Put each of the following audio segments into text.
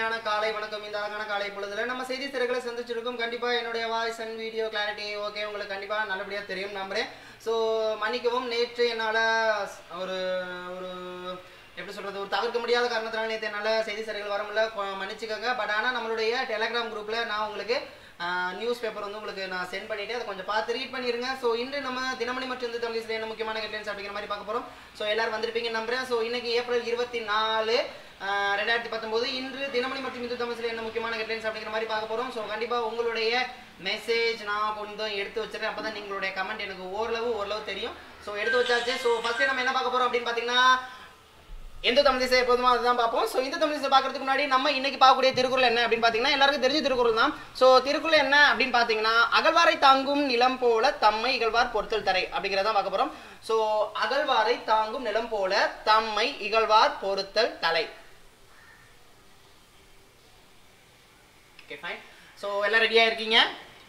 இனிமையான காலை வணக்கம் இந்த அழகான காலை பொழுதுல நம்ம செய்தி திரைகளை சந்திச்சிருக்கோம் கண்டிப்பா என்னுடைய voice and video clarity okay உங்களுக்கு கண்டிப்பா நல்லபடியா தெரியும் நம்புறேன் ஸோ மன்னிக்கவும் நேற்று என்னால ஒரு ஒரு எப்படி சொல்றது ஒரு தவிர்க்க முடியாத காரணத்தினால நேற்று என்னால செய்தி திரைகள் வர முடியல கொ- மன்னிச்சுக்கோங்க பட் ஆனா நம்மளுடைய டெலகிராம் குரூப்ல நான் உங்களுக்கு நியூஸ் பேப்பர் வந்து உங்களுக்கு நான் சென்ட் பண்ணிட்டு அதை கொஞ்சம் பார்த்து ரீட் பண்ணிருங்க ஸோ இன்று நம்ம தினமணி மற்றும் இந்து தமிழ்ல என்ன முக்கியமான ஹெட்லைன்ஸ் அப்படிங்கிற மாதிரி பார்க்க போறோம் ஸோ எல்லாரும் வந்திருப்பீங்க நம்புறேன் ஸோ இன்னைக்கு ஏப்ரல் இருபத்தி நாலு ரெண்டாயிரத்தி பத்தொன்பது இன்று தினமணி மற்றும் இந்து தமிழ்ல என்ன முக்கியமான ஹெட்லைன்ஸ் அப்படிங்கிற மாதிரி பார்க்க போறோம் ஸோ கண்டிப்பா உங்களுடைய மெசேஜ் நான் கொஞ்சம் எடுத்து வச்சிருக்கேன் அப்பதான் நீங்களுடைய கமெண்ட் எனக்கு ஓரளவு ஓரளவு தெரியும் ஸோ எடுத்து வச்சாச்சு ஸோ ஃபர்ஸ்ட் நம்ம என்ன பார்க்க போறோம் அப்படின்னு பார்த்தீங்கன்னா எந்த தமிழ் திசை எப்போதுமா அதுதான் பார்ப்போம் ஸோ இந்த தமிழ் திசை பார்க்கறதுக்கு முன்னாடி நம்ம இன்னைக்கு பார்க்கக்கூடிய திருக்குறள் என்ன அப்படின்னு பார்த்தீங்கன்னா எல்லாருக்கும் தெரிஞ்ச திருக்குறள் தான் ஸோ திருக்குறள் என்ன அப்படின்னு பார்த்தீங்கன்னா அகழ்வாரை தாங்கும் நிலம் போல தம்மை இகழ்வார் பொறுத்தல் தரை அப்படிங்கிறத பார்க்க போறோம் ஸோ அகழ்வாரை தாங்கும் நிலம் போல தம்மை இகழ்வார் பொறுத்தல் தலை ஓகே ஃபைன் ஸோ எல்லாம் ரெடியா இருக்கீங்க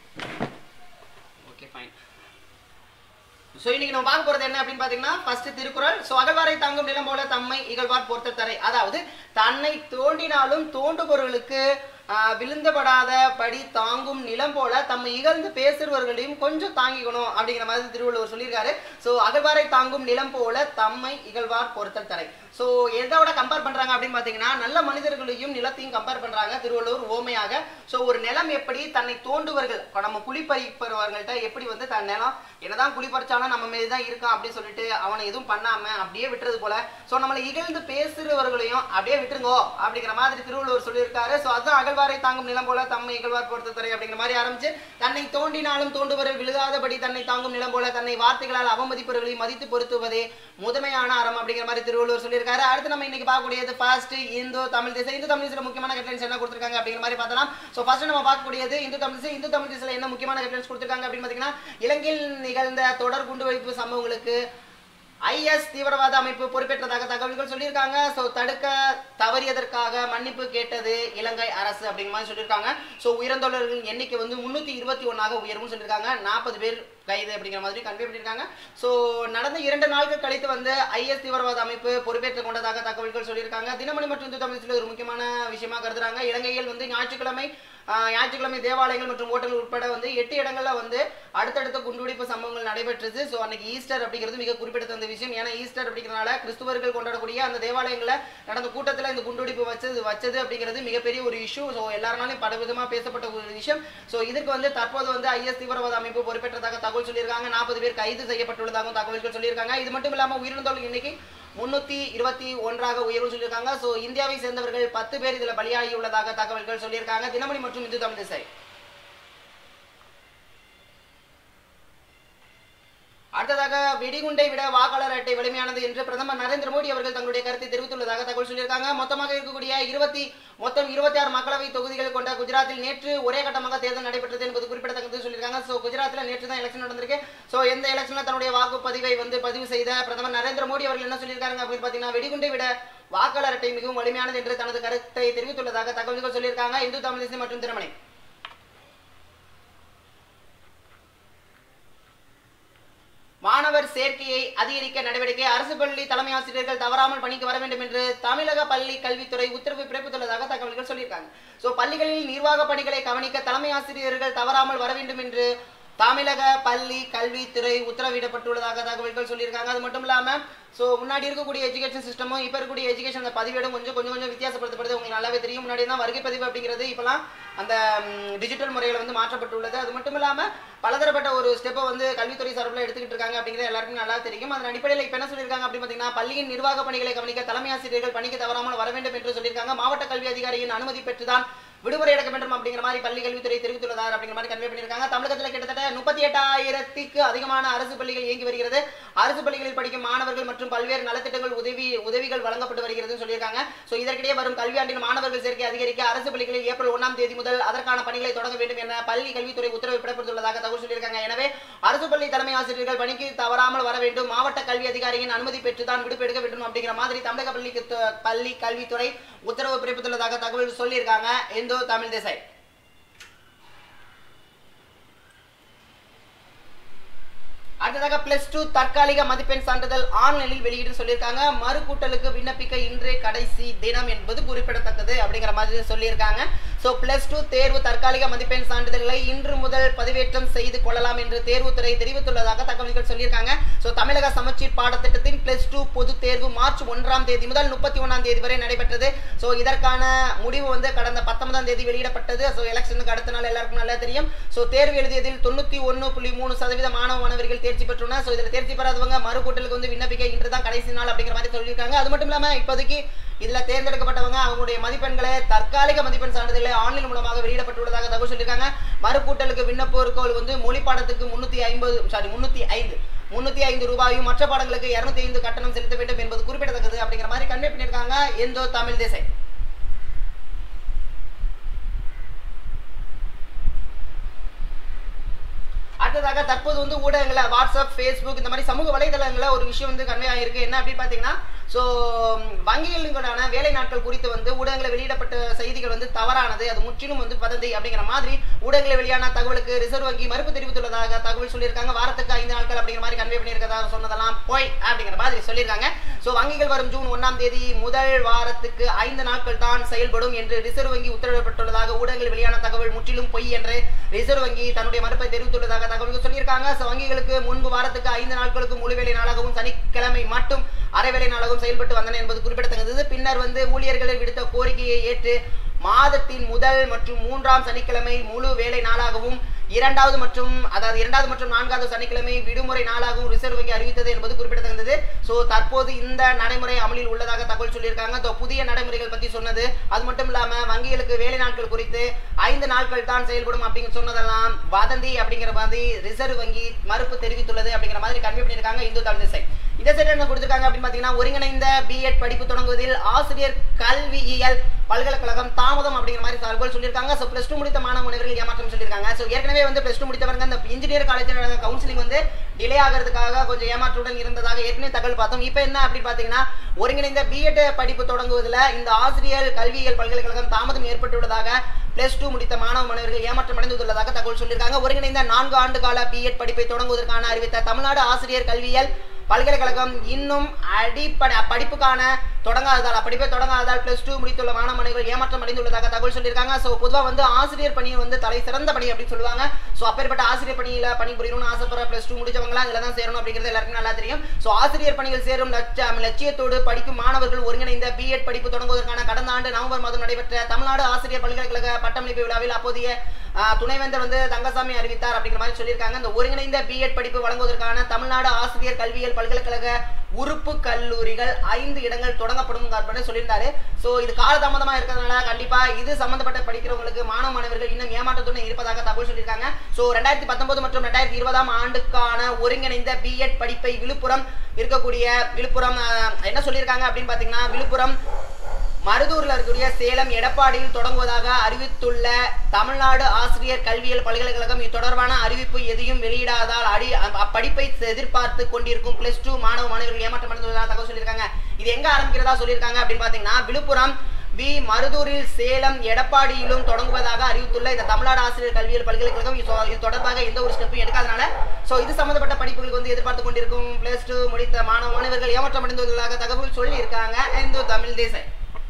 ஓகே ஃபைன் ஸோ இன்னைக்கு நம்ம பார்க்க போறது என்ன அப்படின்னு பாத்தீங்கன்னா ஃபர்ஸ்ட் திருக்குறள் ஸோ அகழ்வாரை தாங்கும் நிலம் போல தம்மை இகழ்வார் பொறுத்த தரை அதாவது தன்னை தோண்டினாலும் தோண்டுபவர்களுக்கு ஆஹ், விழுந்தபடாத படி தாங்கும் நிலம் போல தம்மை இகழ்ந்து பேசுறவர்களையும் கொஞ்சம் தாங்கிக்கணும் அப்படிங்கிற மாதிரி திருவள்ளுவர் சொல்லியிருக்காரு ஸோ அகழ்வாரை தாங்கும் நிலம் போல தம்மை இகழ்வார் பொறுத்தல் தரை ஸோ எதோட கம்பேர் பண்றாங்க அப்படின்னு பாத்தீங்கன்னா நல்ல மனிதர்களையும் நிலத்தையும் கம்பேர் பண்றாங்க திருவள்ளுவர் ஓமையாக ஸோ ஒரு நிலம் எப்படி தன்னை தோண்டுவர்கள் இப்ப நம்ம குழி பறிப்பவர்கள்ட்ட எப்படி வந்து தன் நிலம் என்னதான் குழி பறிச்சாலும் நம்ம மீது தான் இருக்கான் அப்படின்னு சொல்லிட்டு அவனை எதுவும் பண்ணாம அப்படியே விட்டுறது போல ஸோ நம்மளை இகழ்ந்து பேசுறவர்களையும் அப்படியே விட்டுருங்கோ அப்படிங்கிற மாதிரி திருவள்ளுவர் சொல்லியிருக்காரு ஸோ அதுதான் அகழ்வாரை தாங்கும் நிலம் போல தம்மை இகழ்வார் பொறுத்த துறை அப்படிங்கிற மாதிரி ஆரம்பிச்சு தன்னை தோண்டினாலும் தோண்டுவர்கள் விழுகாதபடி தன்னை தாங்கும் நிலம் போல தன்னை வார்த்தைகளால் அவமதிப்பவர்களை மதித்து பொருத்துவதே முதன்மையான அறம் அப்படிங்கிற மாதிரி திருவள்ளுவர் சொல்லியிருக்காரு அடுத்து நம்ம இன்னைக்கு பார்க்கக்கூடியது ஃபர்ஸ்ட் இந்து தமிழ் திசை இந்து தமிழ் திசையில முக்கியமான ஹெட்லைன்ஸ் என்ன கொடுத்திருக்காங்க அப்படிங்கிற மாதிரி பார்த்தலாம் ஸோ ஃபர்ஸ்ட் நம்ம பார்க்கக்கூடியது இந்து தமிழ் திசை இந்து தமிழ் திசையில என்ன முக்கியமான ஹெட்லைன்ஸ் கொடுத்திருக்காங்க அப்படின்னு பார்த்தீங்கன்னா இலங்கையில் நிகழ்ந்த தொடர் குண்டுவெடிப்பு சம்பவங்களுக்கு ஐஎஸ் தீவிரவாத அமைப்பு பொறுப்பேற்றதாக தகவல்கள் சொல்லியிருக்காங்க ஸோ தடுக்க தவறியதற்காக மன்னிப்பு கேட்டது இலங்கை அரசு அப்படிங்கிற மாதிரி சொல்லியிருக்காங்க ஸோ உயிரிழந்தவர்களின் எண்ணிக்கை வந்து முன்னூத்தி இருபத்தி ஒன்னாக உயர்வுன்னு சொல்லியிருக்காங்க நாற்பது பேர் கைது அப்படிங்கிற மாதிரி கன்வே பண்ணியிருக்காங்க ஸோ நடந்த இரண்டு நாட்கள் கழித்து வந்து ஐஎஸ் தீவிரவாத அமைப்பு பொறுப்பேற்றுக் கொண்டதாக தகவல்கள் சொல்லியிருக்காங்க தினமணி மற்றும் இந்து தமிழ்ச்சியில் ஒரு முக்கியமான விஷயமா கருதுறாங்க இலங்கையில் வந்து ஞாயிற்றுக்கிழமை ஆஹ், ஞாயிற்றுக்கிழமை தேவாலயங்கள் மற்றும் ஹோட்டல்கள் உட்பட வந்து எட்டு இடங்கள்ல வந்து அடுத்தடுத்த குண்டுவெடிப்பு சம்பவங்கள் நடைபெற்றது ஸோ அன்னைக்கு ஈஸ்டர் அப்படிங்கிறது மிக குறிப்பிடத்தகுந்த விஷயம் ஏன்னா ஈஸ்டர் அப்படிங்கிறனால கிறிஸ்துவர்கள் கொண்டாடக்கூடிய அந்த தேவாலயங்கள்ல நடந்த கூட்டத்தில் இந்த குண்டுவெடிப்பு வச்சது வச்சது அப்படிங்கிறது மிகப்பெரிய ஒரு இஷ்யூ ஸோ எல்லாருனாலும் பலவிதமா பேசப்பட்ட ஒரு விஷயம் ஸோ இதுக்கு வந்து தற்போது வந்து ஐஎஸ் தீவிரவாத அமைப்பு பொறுப்பேற்றதாக தகவல் சொல்லியிருக்காங்க நாற்பது பேர் கைது செய்யப்பட்டுள்ளதாகவும் தகவல்கள் சொல்லியிருக்காங்க இது மட்டும் இல்லாம உயிரிழந்தவர்கள் எண்ணிக்கை முன்னூத்தி இருபத்தி ஒன்றாக உயர்வு சொல்லியிருக்காங்க ஸோ இந்தியாவை சேர்ந்தவர்கள் பத்து பேர் இதுல பலியாகி உள்ளதாக தகவல்கள் சொல்லியிருக்காங்க தினமணி மற்றும் இந்து தமிழ் திசை அடுத்ததாக வெடிகுண்டை விட வாக்காளர் அட்டை வலிமையானது என்று பிரதமர் நரேந்திர மோடி அவர்கள் தங்களுடைய கருத்தை தெரிவித்துள்ளதாக தகவல் சொல்லியிருக்காங்க மொத்தமாக இருக்கக்கூடிய இருபத்தி மொத்தம் இருபத்தி ஆறு மக்களவை தொகுதிகள் கொண்ட குஜராத்தில் நேற்று ஒரே கட்டமாக தேர்தல் நடைபெற்றது என்பது குறிப்பிடத்தக்கது சொல்லியிருக்காங்க ஸோ குஜராத்தில் நேற்று தான் எலெக்ஷன் நடந்திருக்கு ஸோ எந்த எலெக்ஷன்ல தன்னுடைய வாக்குப்பதிவை வந்து பதிவு செய்த பிரதமர் நரேந்திர மோடி அவர்கள் என்ன சொல்லியிருக்காங்க அப்படின்னு பார்த்தீங்கன்னா வெடிகுண்டை விட வாக்காளர் அட்டை மிகவும் வலிமையானது என்று தனது கருத்தை தெரிவித்துள்ளதாக தகவல்கள் சொல்லியிருக்காங்க இந்து தமிழ் தேசியம் மற்றும் திருமணி மாணவர் சேர்க்கையை அதிகரிக்க நடவடிக்கை அரசு பள்ளி தலைமை ஆசிரியர்கள் தவறாமல் பணிக்கு வர வேண்டும் என்று தமிழக பள்ளி கல்வித்துறை உத்தரவு பிறப்பித்துள்ளதாக தகவல்கள் சொல்லியிருக்காங்க சோ பள்ளிகளில் நிர்வாக பணிகளை கவனிக்க தலைமை ஆசிரியர்கள் தவறாமல் வர வேண்டும் என்று தமிழக பள்ளி கல்வித்துறை உத்தரவிடப்பட்டுள்ளதாக தகவல்கள் சொல்லியிருக்காங்க அது மட்டும் இல்லாம சோ முன்னாடி இருக்கக்கூடிய எஜுகேஷன் சிஸ்டமும் இப்ப இருக்கக்கூடிய எஜுகேஷன் அந்த பதிவேடும் கொஞ்சம் கொஞ்சம் கொஞ்சம் வித்தியாசப்படுத்தப்படுது உங்களுக்கு நல்லாவே தெரியும் முன்னாடி தான் வருகை பதிவு அப்படிங்கிறது இப்பெல்லாம் அந்த டிஜிட்டல் முறையில வந்து மாற்றப்பட்டுள்ளது அது மட்டும் இல்லாம பலதரப்பட்ட ஒரு ஸ்டெப்பை வந்து கல்வித்துறை சார்பில் எடுத்துக்கிட்டு இருக்காங்க அப்படிங்கிறது எல்லாருக்கும் நல்லா தெரியும் அதன் அடிப்படையில் இப்ப என்ன சொல்லியிருக்காங்க அப்படின்னு பாத்தீங்கன்னா பள்ளியின் நிர்வாக பணிகளை கவனிக்க தலைமை ஆசிரியர்கள் பணிக்கு தவறாமல் வர வேண்டும் என்று சொல்லியிருக்காங்க மாவட்ட கல்வி அதிகாரியின் அனுமதி பெற்றுதான் விடுமுறை எடுக்க வேண்டும் அப்படிங்கிற மாதிரி பள்ளி கல்வித்துறை தெரிவித்துள்ளதார் அப்படிங்கிற மாதிரி கன்வே பண்ணியிருக்காங்க தமிழகத்தில் கிட்டத்தட்ட முப்பத்தி எட்டாயிரத்திற்கு அதிகமான அரசு பள்ளிகள் இயங்கி வருகிறது அரசு பள்ளிகளில் படிக்கும் மாணவர்கள் மற்றும் பல்வேறு நலத்திட்டங்கள் உதவி உதவிகள் வழங்கப்பட்டு வருகிறதுன்னு சொல்லியிருக்காங்க ஸோ இதற்கிடையே வரும் கல்வியாண்டில் மாணவர்கள் சேர்க்கை அதிகரிக்க அரசு பள்ளிகளில் ஏப்ரல் ஒன்றாம் தேதி முதல் அதற்கான பணிகளை தொடங்க வேண்டும் என பள்ளி கல்வித்துறை உத்தரவு பிறப்பித்துள்ளதாக தகவல் சொல்லியிருக்காங்க எனவே அரசு பள்ளி தலைமை ஆசிரியர்கள் பணிக்கு தவறாமல் வர வேண்டும் மாவட்ட கல்வி அதிகாரியின் அனுமதி பெற்றுதான் விடுப்பு எடுக்க வேண்டும் அப்படிங்கிற மாதிரி தமிழக பள்ளிக்கு த- பள்ளி கல்வித்துறை உத்தரவு பிறப்பித்துள்ளதாக தகவல் சொல்லியிருக்காங்க இந்தோ தமிழ் திசை அடுத்ததாக பிளஸ் டூ தற்காலிக மதிப்பெண் சான்றிதழ் ஆன்லைனில் வெளியிட்டு சொல்லியிருக்காங்க மறுகூட்டலுக்கு விண்ணப்பிக்க இன்றே கடைசி தினம் என்பது குறிப்பிடத்தக்கது அப்படிங்கிற மாதிரி சொல்லியிருக்காங்க ஸோ பிளஸ் டூ தேர்வு தற்காலிக மதிப்பெண் சான்றிதழ்களை இன்று முதல் பதிவேற்றம் செய்து கொள்ளலாம் என்று தேர்வுத்துறை தெரிவித்துள்ளதாக தகவல்கள் சொல்லியிருக்காங்க ஸோ தமிழக சமச்சீர் பாடத்திட்டத்தின் பிளஸ் டூ பொது தேர்வு மார்ச் ஒன்றாம் தேதி முதல் முப்பத்தி ஒன்றாம் தேதி வரை நடைபெற்றது ஸோ இதற்கான முடிவு வந்து கடந்த பத்தொன்பதாம் தேதி வெளியிடப்பட்டது ஸோ எலெக்ஷனுக்கு அடுத்த நாள் எல்லாருக்கும் நல்லா தெரியும் ஸோ தேர்வு எழுதியதில் தொண்ணூற்றி ஒன்று புள்ளி மூணு சதவீத மாணவ மாணவர்கள் தேர்ச்சி பெற்றுள்ளனர் ஸோ இதில் தேர்ச்சி பெறாதவங்க மறுகூட்டலுக்கு வந்து விண்ணப்பிக்க இன்று தான் கடைசி நாள் அப்படிங்கிற மாதிரி சொல்லியிருக்காங்க அது மட்டும் இல்லாமல் இப்போதைக்கு இதில் தேர்ந்தெடுக்கப்பட்டவங்க அவங்களுடைய மதிப்பெண்களை தற்காலிக மதிப்பெண் சான்றிதழை ஆன்லைன் மூலமாக வெளியிடப்பட்டுள்ளதாக தகவல் சொல்லியிருக்காங்க மறுகூட்டலுக்கு விண்ணப்போருக்கோள் வந்து மொழி பாடத்துக்கு முன்னூற்றி ஐம்பது சாரி முன்னூற்றி ஐந்து முன்னூத்தி ஐந்து ரூபாயும் மற்ற பாடங்களுக்கு இருநூத்தி ஐந்து கட்டணம் செலுத்த வேண்டும் என்பது குறிப்பிடத்தக்கது அப்படிங்கிற மாதிரி கன்வே பண்ணியிருக்காங்க எந்தோ தமிழ் தேசை அடுத்ததாக தற்போது வந்து ஊடகங்கள வாட்ஸ்அப் ஃபேஸ்புக் இந்த மாதிரி சமூக வலைதளங்களில் ஒரு விஷயம் வந்து கன்வே ஆகிருக்கு என்ன அப்படின்னு பார்த்தீங்கன்னா ஸோ வங்கிகளுக்கான வேலை நாட்கள் குறித்து வந்து ஊடகங்களில் வெளியிடப்பட்ட செய்திகள் வந்து தவறானது அது முற்றிலும் வந்து வதந்தி அப்படிங்கிற மாதிரி ஊடகங்களில் வெளியான தகவலுக்கு ரிசர்வ் வங்கி மறுப்பு தெரிவித்துள்ளதாக தகவல் சொல்லியிருக்காங்க வாரத்துக்கு ஐந்து நாட்கள் அப்படிங்கிற மாதிரி கன்வே பண்ணியிருக்கதாக சொன்னதெல்லாம் போய் அப்படிங்கிற மாதிரி சொல்லியிருக்காங்க ஸோ வங்கிகள் வரும் ஜூன் ஒன்றாம் தேதி முதல் வாரத்துக்கு ஐந்து நாட்கள் தான் செயல்படும் என்று ரிசர்வ் வங்கி உத்தரவிடப்பட்டுள்ளதாக ஊடகங்களில் வெளியான தகவல் முற்றிலும் பொய் என்று ரிசர்வ் வங்கி தன்னுடைய மறுப்பை தெரிவித்துள்ளதாக தகவல்கள் சொல்லியிருக்காங்க ஸோ வங்கிகளுக்கு முன்பு வாரத்துக்கு ஐந்து நாட்களுக்கு முழு வேலை நாளாகவும் சனிக்கிழமை மட்டும் அரை வேலை நாளாகவும் செயல்பட்டு வந்தன என்பது குறிப்பிடத்தக்கது பின்னர் வந்து ஊழியர்கள் விடுத்த கோரிக்கையை ஏற்று மாதத்தின் முதல் மற்றும் மூன்றாம் சனிக்கிழமை முழு வேலை நாளாகவும் இரண்டாவது மற்றும் அதாவது இரண்டாவது மற்றும் நான்காவது சனிக்கிழமை விடுமுறை நாளாகவும் ரிசர்வ் வங்கி அறிவித்தது என்பது குறிப்பிடத்தக்கது ஸோ தற்போது இந்த நடைமுறை அமலில் உள்ளதாக தகவல் சொல்லியிருக்காங்க ஸோ புதிய நடைமுறைகள் பற்றி சொன்னது அது மட்டும் இல்லாமல் வங்கிகளுக்கு வேலை நாட்கள் குறித்து ஐந்து நாட்கள் தான் செயல்படும் அப்படிங்கிற சொன்னதெல்லாம் வதந்தி அப்படிங்கிற மாதிரி ரிசர்வ் வங்கி மறுப்பு தெரிவித்துள்ளது அப்படிங்கிற மாதிரி கன்வே பண்ணியிருக்காங்க இந்து தமிழ் திசை இந்த சைடு என்ன கொடுத்துருக்காங்க அப்படின்னு பார்த்தீங்கன்னா ஒருங்கிணைந்த பிஎட் படிப்பு தொடங்குவதில் ஆசிரியர் கல்வியியல் பல்கலைக்கழகம் தாமதம் அப்படிங்கிற மாதிரி தகவல் சொல்லியிருக்காங்க ஸோ ப்ளஸ் டூ முடித்த மாணவ மாணவர்கள் ஏமாற்றம் சொல்லியிருக்காங்க ஸோ ஏற்கனவே வந்து ப்ளஸ் டூ முடித்தவங்க இந்த இன்ஜினியர் காலேஜ் கவுன்சிலிங் வந்து டிலே ஆகிறதுக்காக கொஞ்சம் ஏமாற்றத்துடன் இருந்ததாக ஏற்கனவே தகவல் பார்த்தோம் இப்போ என்ன அப்படின்னு பார்த்தீங்கன்னா ஒருங்கிணைந்த பிஎட் படிப்பு தொடங்குவதில் இந்த ஆசிரியர் கல்வியியல் பல்கலைக்கழகம் தாமதம் ஏற்பட்டுள்ளதாக பிளஸ் டூ முடித்த மாணவ மாணவர்கள் ஏமாற்றம் அடைந்துள்ளதாக தகவல் சொல்லியிருக்காங்க ஒருங்கிணைந்த நான்கு ஆண்டு கால பிஎட் படிப்பை தொடங்குவதற்கான அறிவித்த தமிழ்நாடு ஆசிரியர் கல்வியியல் பல்கலைக்கழகம் இன்னும் அடிப்படை படிப்புக்கான தொடங்காததால் படிப்பை தொடங்காததால் பிளஸ் டூ முடித்துள்ள மாணவ மாணவிகள் ஏமாற்றம் அடைந்துள்ளதாக தகவல் சொல்லியிருக்காங்க ஸோ பொதுவாக வந்து ஆசிரியர் பணி வந்து தலை சிறந்த பணி அப்படின்னு சொல்லுவாங்க ஸோ அப்பேற்பட்ட ஆசிரியர் பணியில் பணிபுரியணும்னு ஆசைப்படுற பிளஸ் டூ முடிச்சவங்களாம் இதில் தான் சேரணும் அப்படிங்கிறது எல்லாருக்கும் நல்லா தெரியும் ஸோ ஆசிரியர் பணியில் சேரும் லட்ச லட்சியத்தோடு படிக்கும் மாணவர்கள் ஒருங்கிணைந்த பிஎட் படிப்பு தொடங்குவதற்கான கடந்த ஆண்டு நவம்பர் மாதம் நடைபெற்ற தமிழ்நாடு ஆசிரியர் பல்கலைக்கழக பட்டமளிப்பு விழாவில் அப்போதைய ஆஹ், துணைவேந்தர் வந்து தங்கசாமி அறிவித்தார் அப்படிங்கிற மாதிரி சொல்லியிருக்காங்க இந்த ஒருங்கிணைந்த பிஎட் படிப்பு வழங்குவதற்கான தமிழ்நாடு ஆசிரியர் கல்வியியல் பல்கலைக்கழக உறுப்பு கல்லூரிகள் ஐந்து இடங்கள் தொடங்கப்படும் அப்படின்னு சொல்லியிருந்தாரு ஸோ இது காலதாமதமா இருக்கிறதுனால கண்டிப்பா இது சம்பந்தப்பட்ட படிக்கிறவங்களுக்கு மாணவ மாணவர்கள் இன்னும் ஏமாற்றத்துடன் இருப்பதாக தகவல் சொல்லியிருக்காங்க ஸோ ரெண்டாயிரத்தி பத்தொன்பது மற்றும் ரெண்டாயிரத்தி இருபதாம் ஆண்டுக்கான ஒருங்கிணைந்த பிஎட் படிப்பை விழுப்புரம் இருக்கக்கூடிய விழுப்புரம் ஆஹ், என்ன சொல்லியிருக்காங்க அப்படின்னு பார்த்தீங்கன்னா விழுப்புரம் மருதூர்ல இருக்கக்கூடிய சேலம் எடப்பாடியில் தொடங்குவதாக அறிவித்துள்ள தமிழ்நாடு ஆசிரியர் கல்வியியல் பல்கலைக்கழகம் இது தொடர்பான அறிவிப்பு எதையும் வெளியிடாதால் அடி அ- அப்படிப்பை எதிர்பார்த்து கொண்டிருக்கும் பிளஸ் டூ மாணவ மாணவர்கள் ஏமாற்றம் அடைந்துள்ளதாக தகவல் சொல்லியிருக்காங்க இது எங்க ஆரம்பிக்கிறதா சொல்லியிருக்காங்க அப்படின்னு பாத்தீங்கன்னா விழுப்புரம் வி மருதூரில் சேலம் எடப்பாடியிலும் தொடங்குவதாக அறிவித்துள்ள இந்த தமிழ்நாடு ஆசிரியர் கல்வியியல் பல்கலைக்கழகம் இது சொ- இது தொடர்பாக எந்த ஒரு ஸ்டெப்பும் எடுக்காதனால சோ இது சம்பந்தப்பட்ட படிப்புகளுக்கு வந்து எதிர்பார்த்து கொண்டிருக்கும் பிளஸ் டூ முடித்த மாணவ மாணவர்கள் ஏமாற்றம் அடைந்துள்ளதாக தகவல் சொல்லி இருக்காங்க இந்த தமிழ் தேசம்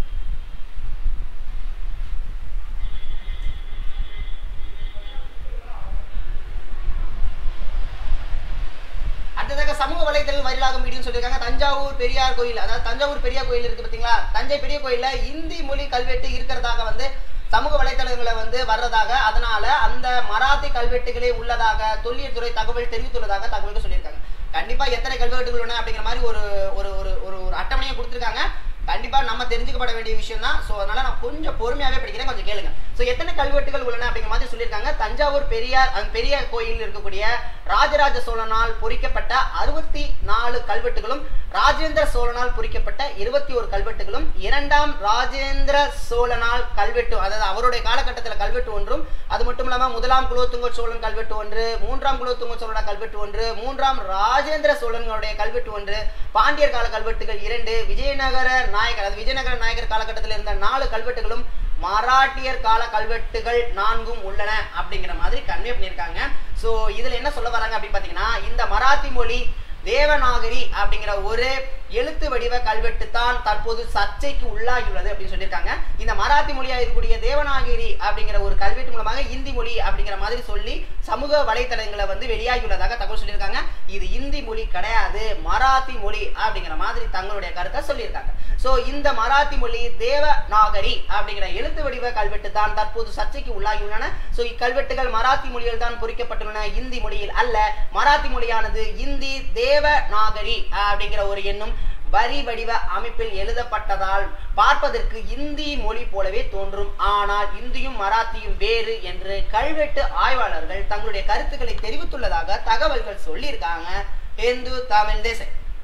அடுத்ததாக சமூக வலைதளம் வைரலாகும் வீடியோ சொல்லியிருக்காங்க தஞ்சாவூர் பெரியார் கோயில் அதாவது தஞ்சாவூர் பெரியார் கோயில் இருக்கு பாத்தீங்களா தஞ்சை பெரிய கோயில்ல இந்தி மொழி கல்வெட்டு இருக்கிறதாக வந்து சமூக வலைதளங்களை வந்து வர்றதாக அதனால அந்த மராத்தி கல்வெட்டுகளே உள்ளதாக தொல்லியல் துறை தகவல் தெரிவித்துள்ளதாக தகவல்கள் சொல்லியிருக்காங்க கண்டிப்பா எத்தனை கல்வெட்டுகள் உள்ளன அப்படிங்கிற மாதிரி ஒரு ஒரு ஒரு ஒரு ஒரு அட்டவணையை கொடுத்துருக்காங்க கண்டிப்பா நம்ம தெரிஞ்சுக்கப்பட வேண்டிய விஷயம் தான் ஸோ அதனால நான் கொஞ்சம் பொறுமையாவே படிக்கிறேன் கொஞ்சம் கேளுங்க ஸோ எத்தனை கல்வெட்டுகள் உள்ளன அப்படிங்கிற மாதிரி சொல்லியிருக்காங்க தஞ்சாவூர் பெரியார் அந்த பெரிய கோயில் இருக்கக்கூடிய ராஜராஜ சோழனால் பொறிக்கப்பட்ட அறுபத்தி நாலு கல்வெட்டுகளும் ராஜேந்திர சோழனால் பொறிக்கப்பட்ட இருபத்தி ஒரு கல்வெட்டுகளும் இரண்டாம் ராஜேந்திர சோழனால் கல்வெட்டு அதாவது அவருடைய காலகட்டத்தில் கல்வெட்டு ஒன்றும் அது மட்டும் இல்லாம முதலாம் குலோத்துங்க சோழன் கல்வெட்டு ஒன்று மூன்றாம் குலோத்துங்க சோழன கல்வெட்டு ஒன்று மூன்றாம் ராஜேந்திர சோழனுடைய கல்வெட்டு ஒன்று பாண்டியர் கால கல்வெட்டுகள் இரண்டு விஜயநகர நாயகர் அதாவது விஜயநகர நாயகர் காலகட்டத்தில் இருந்த நாலு கல்வெட்டுகளும் மராட்டியர் கால கல்வெட்டுகள் நான்கும் உள்ளன அப்படிங்கிற மாதிரி கன்வே பண்ணியிருக்காங்க ஸோ இதுல என்ன சொல்ல வராங்க அப்படின்னு பாத்தீங்கன்னா இந்த மராத்தி மொழி தேவநாகரி அப்படிங்கிற ஒரு எழுத்து வடிவ கல்வெட்டு தான் தற்போது சர்ச்சைக்கு உள்ளாகியுள்ளது அப்படின்னு சொல்லியிருக்காங்க இந்த மராத்தி மொழியா இருக்கக்கூடிய தேவநாகரி அப்படிங்கிற ஒரு கல்வெட்டு மூலமாக இந்தி மொழி அப்படிங்கிற மாதிரி சொல்லி சமூக வலைத்தளங்களை வந்து வெளியாகியுள்ளதாக தகவல் சொல்லியிருக்காங்க இது இந்தி மொழி கிடையாது மராத்தி மொழி அப்படிங்கிற மாதிரி தங்களுடைய கருத்தை சொல்லியிருக்காங்க சோ இந்த மராத்தி மொழி தேவநாகரி அப்படிங்கிற எழுத்து வடிவ கல்வெட்டு தான் தற்போது சர்ச்சைக்கு உள்ளாகியுள்ளன சோ இக்கல்வெட்டுகள் மராத்தி மொழியில் தான் பொறிக்கப்பட்டுள்ளன இந்தி மொழியில் அல்ல மராத்தி மொழியானது இந்தி தேவநாகரி அப்படிங்கிற ஒரு எண்ணும் வரி வடிவ அமைப்பில் எழுதப்பட்டதால் பார்ப்பதற்கு இந்தி மொழி போலவே தோன்றும் ஆனால் இந்தியும் மராத்தியும் வேறு என்று கல்வெட்டு ஆய்வாளர்கள் தங்களுடைய கருத்துக்களை தெரிவித்துள்ளதாக தகவல்கள் சொல்லியிருக்காங்க இந்து தமிழ் தேச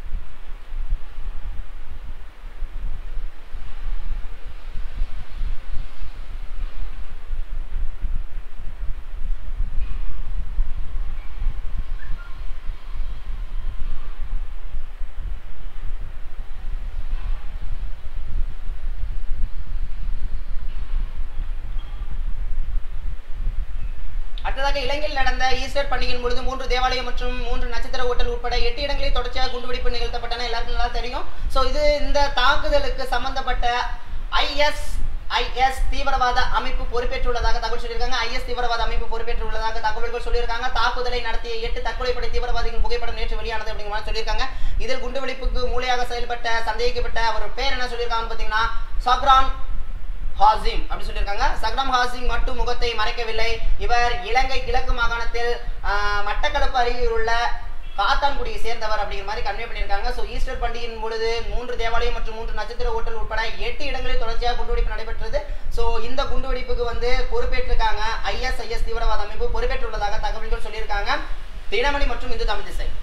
அடுத்ததாக இலங்கையில் நடந்த ஈஸ்டர் பண்டிகையின் பொழுது மூன்று தேவாலயம் மற்றும் மூன்று நட்சத்திர ஓட்டல் உட்பட எட்டு இடங்களில் தொடர்ச்சியாக குண்டுவெடிப்பு நிகழ்த்தப்பட்டன எல்லாருக்கும் நல்லா தெரியும் ஸோ இது இந்த தாக்குதலுக்கு சம்பந்தப்பட்ட ஐஎஸ் ஐஎஸ் தீவிரவாத அமைப்பு பொறுப்பேற்றுள்ளதாக தகவல் சொல்லியிருக்காங்க ஐஎஸ் தீவிரவாத அமைப்பு பொறுப்பேற்றுள்ளதாக தகவல்கள் சொல்லியிருக்காங்க தாக்குதலை நடத்திய எட்டு தற்கொலைப்படை தீவிரவாதிகளின் புகைப்படம் நேற்று வெளியானது அப்படிங்கிற மாதிரி சொல்லியிருக்காங்க இதில் குண்டுவெடிப்புக்கு மூளையாக செயல்பட்ட சந்தேகிக்கப்பட்ட அவர் பேர் என்ன சொல்லியிருக்காங்கன்னு பார்த்தீங்கன்னா சக்ரான் ஹாசிம் அப்படி சொல்லியிருக்காங்க சக்ரம் ஹாசிம் மட்டும் முகத்தை மறைக்கவில்லை இவர் இலங்கை கிழக்கு மாகாணத்தில் ஆஹ், மட்டக்களப்பு அருகில் உள்ள காத்தான்குடியை சேர்ந்தவர் அப்படிங்கிற மாதிரி கன்வே பண்ணியிருக்காங்க ஸோ ஈஸ்டர் பண்டிகையின் பொழுது மூன்று தேவாலயம் மற்றும் மூன்று நட்சத்திர ஓட்டல் உட்பட எட்டு இடங்களில் தொடர்ச்சியாக குண்டுவெடிப்பு நடைபெற்றது ஸோ இந்த குண்டுவெடிப்புக்கு வந்து பொறுப்பேற்றிருக்காங்க ஐஎஸ்ஐஎஸ் தீவிரவாத அமைப்பு பொறுப்பேற்றுள்ளதாக தகவல்கள் சொல்லியிருக்காங்க தினமணி மற்றும் இந்து தமிழ் திசை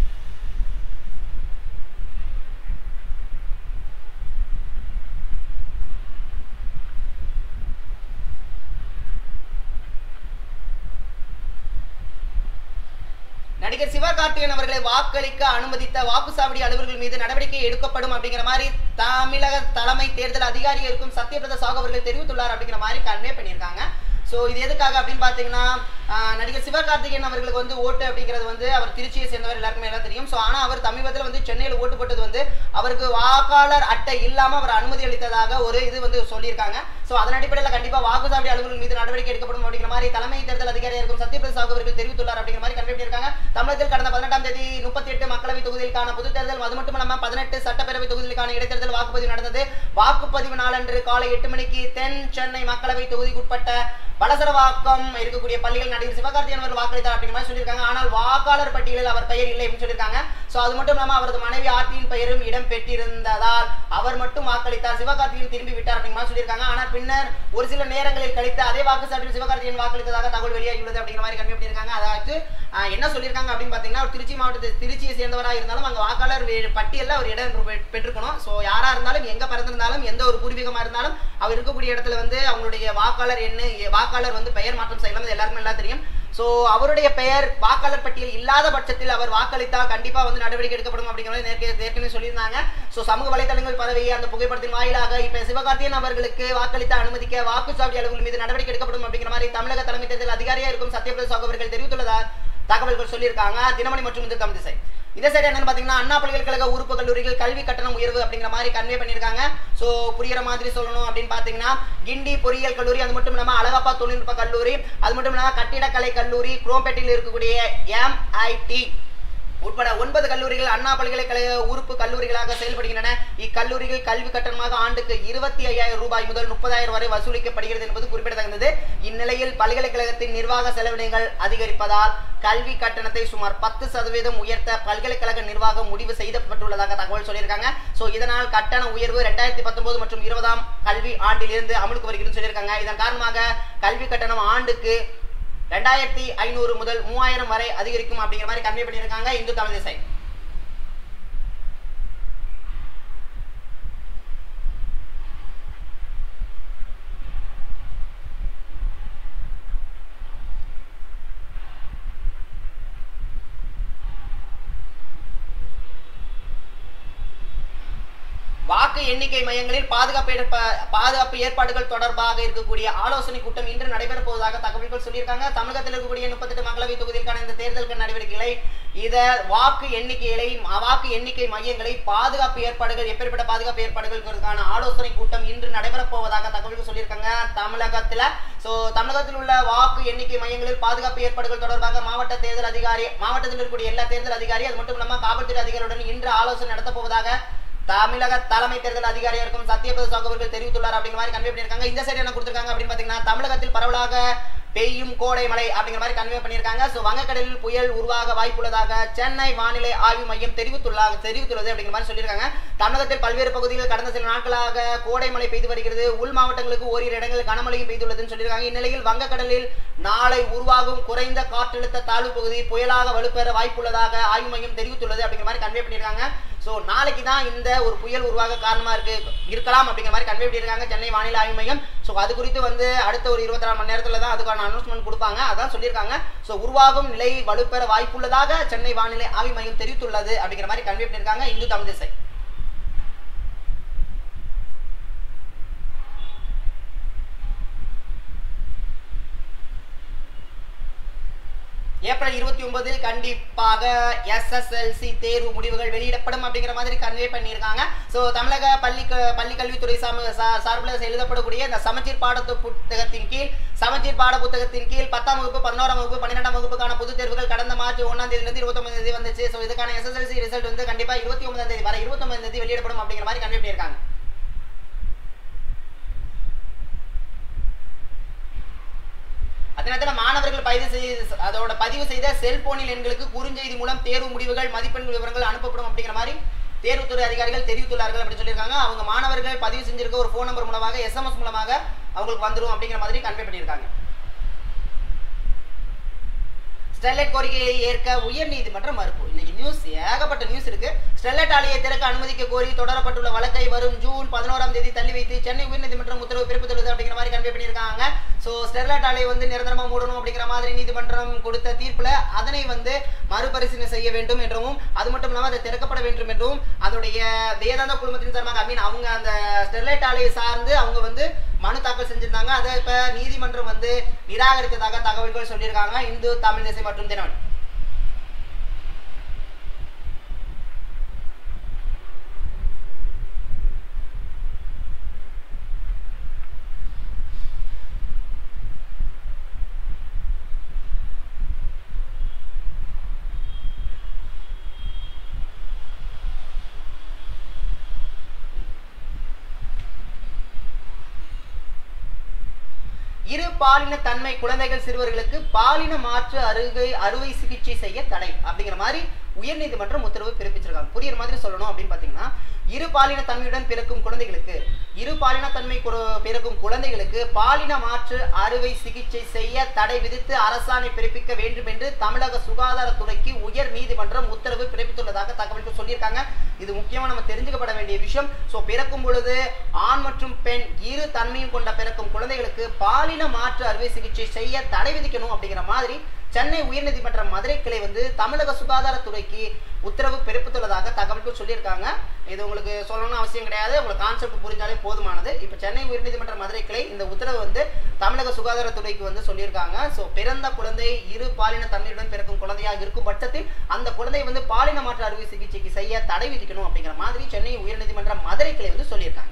நடிகர் சிவகார்த்திகேயன் அவர்களை வாக்களிக்க அனுமதித்த வாக்குச்சாவடி அலுவலர்கள் மீது நடவடிக்கை எடுக்கப்படும் அப்படிங்கிற மாதிரி தமிழக தலைமை தேர்தல் அதிகாரி இருக்கும் சத்யபிரதா சாகு அவர்கள் தெரிவித்துள்ளார் அப்படிங்கிற மாதிரி கன்வே பண்ணியிருக்காங்க ஸோ இது எதுக்காக அப்படின்னு பார்த்தீங்கன்னா ஆஹ், நடிகர் சிவகார்த்திகேயன் அவர்களுக்கு வந்து ஓட்டு அப்படிங்கிறது வந்து அவர் திருச்சியை சேர்ந்தவர் எல்லாருக்குமே எல்லாம் தெரியும் ஸோ ஆனால் அவர் சமீபத்தில் வந்து சென்னையில் ஓட்டு போட்டது வந்து அவருக்கு வாக்காளர் அட்டை இல்லாமல் அவர் அனுமதி அளித்ததாக ஒரு இது வந்து சொல்லியிருக்காங்க ஸோ அதன் அடிப்படையில் கண்டிப்பாக வாக்குச்சாவடி அலுவலர்கள் மீது நடவடிக்கை எடுக்கப்படும் அப்படிங்கிற மாதிரி தலைமை தேர்தல் அதிகாரியாக இருக்கும் சத்யபிரதா சாகு அவர்கள் தெரிவித்துள்ளார் அப்படிங்கிற மாதிரி கன்வே பண்ணியிருக்காங்க தமிழகத்தில் கடந்த பதினெட்டாம் தேதி முப்பத்தி எட்டு மக்களவை தொகுதிகளுக்கான பொதுத் தேர்தல் அது மட்டும் இல்லாமல் பதினெட்டு சட்டப்பேரவை தொகுதிகளுக்கான இடைத்தேர்தல் வாக்குப்பதிவு நடந்தது வாக்குப்பதிவு நாளன்று காலை எட்டு மணிக்கு தென் சென்னை மக்களவை தொகுதிக்குட்பட்ட வலசரவாக்கம் இருக்கக்கூடிய பள்ளிகள் நடிகர் சிவகார்த்திகேயன் அவர்கள் வாக்களித்தார் அப்படிங்கிற மாதிரி சொல்லியிருக்காங்க ஆனால் வாக்காளர் பட்டியலில் அவர் பெயர் இல்லை அப்படின்னு சொல்லியிருக்காங்க ஸோ அது மட்டும் இல்லாமல் அவரது மனைவி ஆர்த்தியின் பெயரும் இடம் பெற்றிருந்ததால் அவர் மட்டும் வாக்களித்தார் சிவகார்த்திகேயன் திரும்பி விட்டார் அப்படிங்கிற மாதிரி சொல்லியிருக்காங்க ஆனால் பின்னர் ஒரு சில நேரங்களில் கழித்து அதே வாக்குச்சாவடியில் சிவகார்த்திகேயன் வாக்களித்ததாக தகவல் வெளியாகியுள்ளது அப்படிங்கிற மாதிரி கன்வே பண்ணியிருக்காங்க அதாவது ஆஹ், என்ன சொல்லியிருக்காங்க அப்படின்னு பார்த்தீங்கன்னா அவர் திருச்சி மாவட்டத்தை திருச்சியை சேர்ந்தவராக இருந்தாலும் அங்கே வாக்காளர் வே- பட்டியலில் அவர் இடம் பெ- பெற்றிருக்கணும் ஸோ யாரா இருந்தாலும் எங்க பிறந்திருந்தாலும் எந்த ஒரு பூர்வீகமா இருந்தாலும் அவர் இருக்கக்கூடிய இடத்துல வந்து அவங்களுடைய வாக்காளர் என்ன வாக்காளர் வந்து பெயர் மாற்றம் செய்யலாம் இது எல்லாருக்குமே எல்லாம் தெரியும் ஸோ அவருடைய பெயர் வாக்காளர் பட்டியல் இல்லாத பட்சத்தில் அவர் வாக்களித்தால் கண்டிப்பா வந்து நடவடிக்கை எடுக்கப்படும் அப்படிங்கிறத நேர்க்க- ஏற்கனவே சொல்லியிருந்தாங்க ஸோ சமூக வலைதளங்கள் பரவிய அந்த புகைப்படத்தின் வாயிலாக இப்ப சிவகார்த்தியன் அவர்களுக்கு வாக்களித்த அனுமதிக்க வாக்குச்சாவடி அலுவலர்கள் மீது நடவடிக்கை எடுக்கப்படும் அப்படிங்கிற மாதிரி தமிழக தலைமை தேர்தல் அதிகாரியா இருக்கும் சத்யபிரதா சாகு அவர்கள் தெரிவித்துள்ளதார் தகவல்கள் சொல்லியிருக்காங்க தினமணி மற்றும் இந்த தமிழ் திசை இதே சைடு என்னன்னு பாத்தீங்கன்னா அண்ணா பல்கலைக்கழக உறுப்பு கல்லூரிகள் கல்வி கட்டணம் உயர்வு அப்படிங்கிற மாதிரி கன்வே பண்ணியிருக்காங்க ஸோ புரியுற மாதிரி சொல்லணும் அப்படின்னு பாத்தீங்கன்னா கிண்டி பொறியியல் கல்லூரி அது மட்டும் இல்லாம அழகப்பா தொழில்நுட்ப கல்லூரி அது மட்டும் இல்லாம கட்டிடக்கலை கல்லூரி குரோம்பேட்டையில் இருக்கக்கூடிய எம்ஐடி உட்பட ஒன்பது கல்லூரிகள் அண்ணா பல்கலைக்கழக உறுப்பு கல்லூரிகளாக செயல்படுகின்றன இக்கல்லூரிகள் கல்வி கட்டணமாக ஆண்டுக்கு இருபத்தி ஐயாயிரம் ரூபாய் முதல் முப்பதாயிரம் வரை வசூலிக்கப்படுகிறது என்பது குறிப்பிடத்தக்கது இந்நிலையில் பல்கலைக்கழகத்தின் நிர்வாக செலவினங்கள் அதிகரிப்பதால் கல்வி கட்டணத்தை சுமார் பத்து சதவீதம் உயர்த்த பல்கலைக்கழக நிர்வாகம் முடிவு செய்யப்பட்டுள்ளதாக தகவல் சொல்லியிருக்காங்க சோ இதனால் கட்டண உயர்வு ரெண்டாயிரத்தி பத்தொன்பது மற்றும் இருபதாம் கல்வி ஆண்டிலிருந்து அமலுக்கு வருகிறது சொல்லியிருக்காங்க இதன் காரணமாக கல்வி கட்டணம் ஆண்டுக்கு ரெண்டாயிரத்தி ஐநூறு முதல் மூவாயிரம் வரை அதிகரிக்கும் அப்படிங்கிற மாதிரி கன்வே பண்ணியிருக்காங்க இந்து தமிழ் திசை வாக்கு வாக்கு எண்ணிக்கை மையங்களில் பாதுகாப்பு ஏற்ப- பாதுகாப்பு ஏற்பாடுகள் தொடர்பாக இருக்கக்கூடிய ஆலோசனை கூட்டம் இன்று நடைபெற போவதாக தகவல்கள் சொல்லியிருக்காங்க தமிழகத்தில் இருக்கக்கூடிய முப்பத்தெட்டு மக்களவை தொகுதிகளுக்கான இந்த தேர்தல் நடவடிக்கைகளை இத வாக்கு எண்ணிக்கைகளை வாக்கு எண்ணிக்கை மையங்களை பாதுகாப்பு ஏற்பாடுகள் எப்பேற்பட்ட பாதுகாப்பு ஏற்பாடுகளுக்கான ஆலோசனை கூட்டம் இன்று நடைபெற போவதாக தகவல்கள் சொல்லியிருக்காங்க தமிழகத்துல சோ தமிழகத்தில் உள்ள வாக்கு எண்ணிக்கை மையங்களில் பாதுகாப்பு ஏற்பாடுகள் தொடர்பாக மாவட்ட தேர்தல் அதிகாரி மாவட்டத்தில் இருக்கக்கூடிய எல்லா தேர்தல் அதிகாரி அது மட்டும் இல்லாம காவல்துறை அதிகாரியுடன் இன்று ஆலோசனை நடத்த போவதாக தமிழக தலைமை தேர்தல் அதிகாரியா இருக்கும் சத்யபிரத சாகு அவர்கள் தெரிவித்துள்ளார் அப்படிங்கிற மாதிரி கன்வே பண்ணியிருக்காங்க இந்த சைடு என்ன கொடுத்திருக்காங்க அப்படின்னு பாத்தீங்கன்னா தமிழகத்தில் பரவலாக பெய்யும் கோடை மழை அப்படிங்கிற மாதிரி கன்வே பண்ணியிருக்காங்க ஸோ வங்கக்கடலில் புயல் உருவாக வாய்ப்புள்ளதாக சென்னை வானிலை ஆய்வு மையம் தெரிவித்துள்ளாங்க தெரிவித்துள்ளது அப்படிங்கிற மாதிரி சொல்லியிருக்காங்க தமிழகத்தில் பல்வேறு பகுதிகளில் கடந்த சில நாட்களாக கோடை மழை பெய்து வருகிறது உள் மாவட்டங்களுக்கு ஓரிரு இடங்களில் கனமழையும் பெய்துள்ளதுன்னு சொல்லியிருக்காங்க இந்நிலையில் வங்கக்கடலில் நாளை உருவாகும் குறைந்த காற்றழுத்த தாழ்வு பகுதி புயலாக வலுப்பெற வாய்ப்புள்ளதாக ஆய்வு மையம் தெரிவித்துள்ளது அப்படிங்கிற மாதிரி கன்வே பண்ணியிருக்காங்க ஸோ நாளைக்கு தான் இந்த ஒரு புயல் உருவாக காரணமா இருக்கு இருக்கலாம் அப்படிங்கிற மாதிரி கன்வே பண்ணியிருக்காங்க சென்னை வானிலை ஆய்வு மையம் ஸோ அது குறித்து வந்து அடுத்த ஒரு இருபத்தி நாலு மணி நேரத்தில் தான் அதுக்கான அனௌன்ஸ்மெண்ட் கொடுப்பாங்க அதான் சொல்லியிருக்காங்க ஸோ உருவாகும் நிலை வலுப்பெற வாய்ப்புள்ளதாக சென்னை வானிலை ஆய்வு மையம் தெரிவித்துள்ளது அப்படிங்கிற மாதிரி கன்வே பண்ணியிருக்காங்க இந்து தமிழ் திசை ஏப்ரல் இருபத்தி ஒன்பதில் கண்டிப்பாக எஸ்எஸ்எல்சி தேர்வு முடிவுகள் வெளியிடப்படும் அப்படிங்கிற மாதிரி கன்வே பண்ணியிருக்காங்க ஸோ தமிழக பள்ளி க- பள்ளி கல்வித்துறை சாம- சா- சார்பில் எழுதப்படக்கூடிய இந்த சமச்சீர் பாட புத்தகத்தின் கீழ் சமச்சீர் பாட புத்தகத்தின் கீழ் பத்தாம் வகுப்பு பதினோராம் வகுப்பு பன்னிரெண்டாம் வகுப்புக்கான பொதுத் தேர்வுகள் கடந்த மார்ச் ஒன்றாம் தேதியிலிருந்து இருபத்தொன்பது தேதி வந்துச்சு ஸோ இதுக்கான எஸ்எஸ்எல்சி ரிசல்ட் வந்து கண்டிப்பா இருபத்தி ஒன்பதாம் தேதி வர இருபத்தொன்பதாம் தேதி வெளியிடப்படும் அப்படிங்கிற மாதிரி கன்வே பண்ணியிருக்காங்க அதே நேரத்தில் மாணவர்கள் பதிவு செய்து அதோட பதிவு செய்த செல்போனில் எண்களுக்கு குறுஞ்செய்தி மூலம் தேர்வு முடிவுகள் மதிப்பெண் விவரங்கள் அனுப்பப்படும் அப்படிங்கிற மாதிரி தேர்வுத்துறை அதிகாரிகள் தெரிவித்துள்ளார்கள் அப்படின்னு சொல்லியிருக்காங்க அவங்க மாணவர்கள் பதிவு செஞ்சிருக்க ஒரு ஃபோன் நம்பர் மூலமாக எஸ்எம்எஸ் மூலமாக அவங்களுக்கு வந்துரும் அப்படிங்கிற மாதிரி கன்வே பண்ணியிருக்காங்க ஸ்டெர்லைட் கோரிக்கையை ஏற்க உயர்நீதிமன்றம் மறுப்பு இன்னைக்கு நியூஸ் ஏகப்பட்ட நியூஸ் இருக்கு ஸ்டெர்லைட் ஆலையை திறக்க அனுமதிக்க கோரி தொடரப்பட்டுள்ள வழக்கை வரும் ஜூன் பதினோராம் தேதி தள்ளி வைத்து சென்னை உயர்நீதிமன்றம் உத்தரவு பிறப்பித்துள்ளது அப்படிங்கிற மாதிரி கன்வே பண்ணியிருக்காங்க ஸோ ஸ்டெர்லைட் ஆலையை வந்து நிரந்தரமா மூடணும் அப்படிங்கிற மாதிரி நீதிமன்றம் கொடுத்த தீர்ப்புல அதனை வந்து மறுபரிசீலனை செய்ய வேண்டும் என்றும் அது மட்டும் இல்லாமல் அதை திறக்கப்பட வேண்டும் என்றும் அதோடைய வேதாந்த குழுமத்தின் சார்பாக ஐ மீன் அவங்க அந்த ஸ்டெர்லைட் ஆலையை சார்ந்து அவங்க வந்து மனு தாக்கல் செஞ்சிருந்தாங்க அதை இப்ப நீதிமன்றம் வந்து நிராகரித்ததாக தகவல்கள் சொல்லியிருக்காங்க இந்து தமிழ் தேசம் மற்றும் தினவன் இரு பாலின தன்மை குழந்தைகள் சிறுவர்களுக்கு பாலின மாற்று அருகை அறுவை சிகிச்சை செய்ய தடை அப்படிங்கிற மாதிரி உயர்நீதிமன்றம் உத்தரவு பிறப்பிச்சிருக்காங்க புரியுற மாதிரி சொல்லணும் அப்படின்னு பாத்தீங்கன்னா இரு பாலின தன்மையுடன் பிறக்கும் குழந்தைகளுக்கு இரு பாலின தன்மை குற- பிறக்கும் குழந்தைகளுக்கு பாலின மாற்று அறுவை சிகிச்சை செய்ய தடை விதித்து அரசாணை பிறப்பிக்க வேண்டும் என்று தமிழக சுகாதாரத்துறைக்கு உயர் நீதிமன்றம் உத்தரவு பிறப்பித்துள்ளதாக தகவல்கள் சொல்லியிருக்காங்க இது முக்கியமா நம்ம தெரிஞ்சுக்கப்பட வேண்டிய விஷயம் சோ பிறக்கும் பொழுது ஆண் மற்றும் பெண் இரு தன்மையும் கொண்ட பிறக்கும் குழந்தைகளுக்கு பாலின மாற்று அறுவை சிகிச்சை செய்ய தடை விதிக்கணும் அப்படிங்கிற மாதிரி சென்னை உயர்நீதிமன்ற மதுரை கிளை வந்து தமிழக சுகாதாரத்துறைக்கு உத்தரவு பிறப்பித்துள்ளதாக தகவல்கள் சொல்லியிருக்காங்க இது உங்களுக்கு சொல்லணும்னு அவசியம் கிடையாது உங்களுக்கு கான்செப்ட் புரிஞ்சாலே போதுமானது இப்போ சென்னை உயர்நீதிமன்ற மதுரை கிளை இந்த உத்தரவு வந்து தமிழக சுகாதாரத்துறைக்கு வந்து சொல்லியிருக்காங்க ஸோ பிறந்த குழந்தை இரு பாலின தன்மையுடன் பிறக்கும் குழந்தையாக இருக்கும் பட்சத்தில் அந்த குழந்தை வந்து பாலின மாற்று அறுவை சிகிச்சைக்கு செய்ய தடை விதிக்கணும் அப்படிங்கிற மாதிரி சென்னை உயர்நீதிமன்ற மதுரை கிளை வந்து சொல்லியிருக்காங்க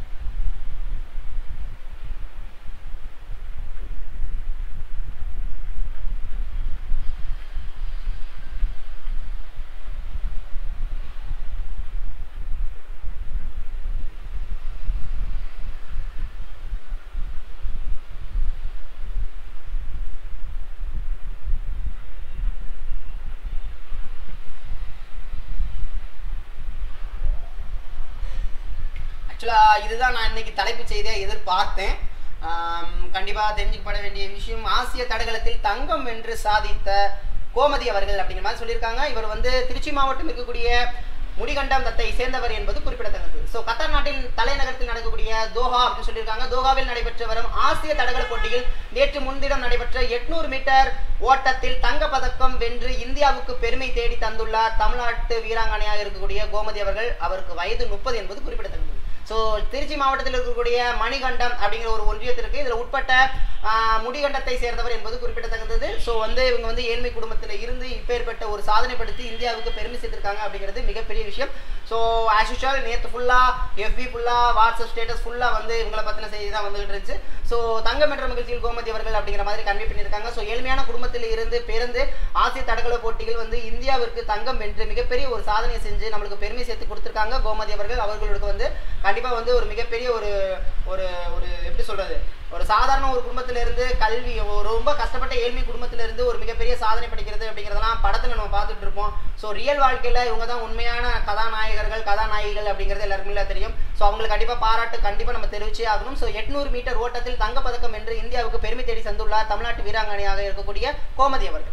ஆக்சுவலா இதுதான் நான் இன்னைக்கு தலைப்பு செய்தியை எதிர்பார்த்தேன் ஆம், கண்டிப்பா தெரிஞ்சுக்கப்பட வேண்டிய விஷயம் ஆசிய தடகளத்தில் தங்கம் வென்று சாதித்த கோமதி அவர்கள் அப்படிங்கிற மாதிரி சொல்லியிருக்காங்க இவர் வந்து திருச்சி மாவட்டம் இருக்கக்கூடிய முடிகண்டம் தத்தை சேர்ந்தவர் என்பது குறிப்பிடத்தக்கது ஸோ கத்தார் நாட்டின் தலைநகரத்தில் நடக்கக்கூடிய தோஹா அப்படின்னு சொல்லியிருக்காங்க தோஹாவில் நடைபெற்று வரும் ஆசிய தடகள போட்டியில் நேற்று முன்தினம் நடைபெற்ற எட்நூறு மீட்டர் ஓட்டத்தில் தங்கப் பதக்கம் வென்று இந்தியாவுக்கு பெருமை தேடி தந்துள்ளார் தமிழ்நாட்டு வீராங்கனையாக இருக்கக்கூடிய கோமதி அவர்கள் அவருக்கு வயது முப்பது என்பது குறிப்பிடத்தக்கது ஸோ திருச்சி மாவட்டத்தில் இருக்கக்கூடிய மணிகண்டம் அப்படிங்கிற ஒரு ஒன்றியத்திற்கு இதில் உட்பட்ட ஆஹ், முடிகண்டத்தை சேர்ந்தவர் என்பது குறிப்பிடத்தக்கது ஸோ வந்து இவங்க வந்து ஏழ்மை குடும்பத்தில் இருந்து இப்பேற்பட்ட ஒரு சாதனை படுத்தி இந்தியாவுக்கு பெருமை சேர்த்திருக்காங்க அப்படிங்கிறது மிகப்பெரிய விஷயம் ஸோ ஆஸ் யூஷுவல் நேற்று ஃபுல்லாக எஃபி ஃபுல்லாக வாட்ஸ்அப் ஸ்டேட்டஸ் ஃபுல்லாக வந்து இவங்களை பற்றின செய்தி தான் வந்துகிட்டு இருந்துச்சு ஸோ தங்கம் என்ற மகிழ்ச்சியில் கோமதி அவர்கள் அப்படிங்கிற மாதிரி கன்வே பண்ணியிருக்காங்க ஸோ ஏழ்மையான குடும்பத்தில் இருந்து பிறந்து ஆசிய தடகள போட்டிகள் வந்து இந்தியாவிற்கு தங்கம் வென்று மிகப்பெரிய ஒரு சாதனையை செஞ்சு நம்மளுக்கு பெருமை சேர்த்து கொடுத்துருக்காங்க கோமதி அவர்கள் அவர்களுக்கு வந்து கண்டிப்பாக வந்து ஒரு மிகப்பெரிய ஒரு ஒரு ஒரு எப்படி சொல்றது ஒரு சாதாரண ஒரு குடும்பத்தில இருந்து கல்வி ஒரு ரொம்ப கஷ்டப்பட்ட ஏழ்மை குடும்பத்தில இருந்து ஒரு மிகப்பெரிய சாதனை படிக்கிறது அப்படிங்கிறதெல்லாம் படத்துல நம்ம பார்த்துட்டு இருப்போம் ஸோ ரியல் வாழ்க்கையில இவங்க தான் உண்மையான கதாநாயகர்கள் கதாநாயகிகள் அப்படிங்கிறது எல்லாருக்குமே தெரியும் ஸோ அவங்களுக்கு கண்டிப்பா பாராட்டு கண்டிப்பா நம்ம தெரிவிச்சே ஆகணும் ஸோ எட்நூறு மீட்டர் ஓட்டத்தில் தங்கப்பதக்கம் வென்று இந்தியாவுக்கு பெருமை தேடி தந்துள்ளார் தமிழ்நாட்டு வீராங்கனையாக இருக்கக்கூடிய கோமதி அவர்கள்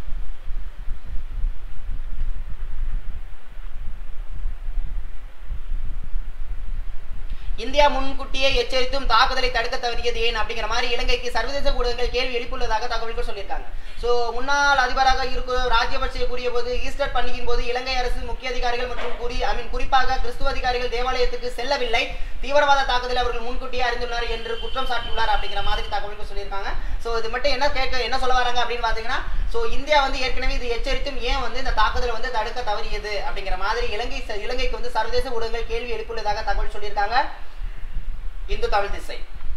இந்தியா முன்கூட்டியே எச்சரித்தும் தாக்குதலை தடுக்க தவறியது ஏன் அப்படிங்கிற மாதிரி இலங்கைக்கு சர்வதேச ஊடகங்கள் கேள்வி எழுப்பியுள்ளதாக தகவல்கள் சொல்லியிருக்காங்க ஸோ முன்னாள் அதிபராக இருக்கும் ராஜபக்சே கூறிய போது ஈஸ்டர் பண்டிகையின் போது இலங்கை அரசு முக்கிய அதிகாரிகள் மற்றும் குறி ஐ மீன் குறிப்பாக கிறிஸ்துவ அதிகாரிகள் தேவாலயத்துக்கு செல்லவில்லை தீவிரவாத தாக்குதலை அவர்கள் முன்கூட்டியே அறிந்துள்ளனர் என்று குற்றம் சாட்டியுள்ளார் அப்படிங்கிற மாதிரி தகவல்கள் சொல்லியிருக்காங்க ஸோ இது மட்டும் என்ன கேட்க என்ன சொல்ல வராங்க அப்படின்னு பார்த்தீங்கன்னா ஸோ இந்தியா வந்து ஏற்கனவே இது எச்சரித்தும் ஏன் வந்து இந்த தாக்குதலை வந்து தடுக்க தவறியது அப்படிங்கிற மாதிரி இலங்கை ச- இலங்கைக்கு வந்து சர்வதேச ஊடகங்கள் கேள்வி எழுப்பியுள்ளதாக தகவல் சொல்லியிருக்காங்க இந்து தமிழ் திசை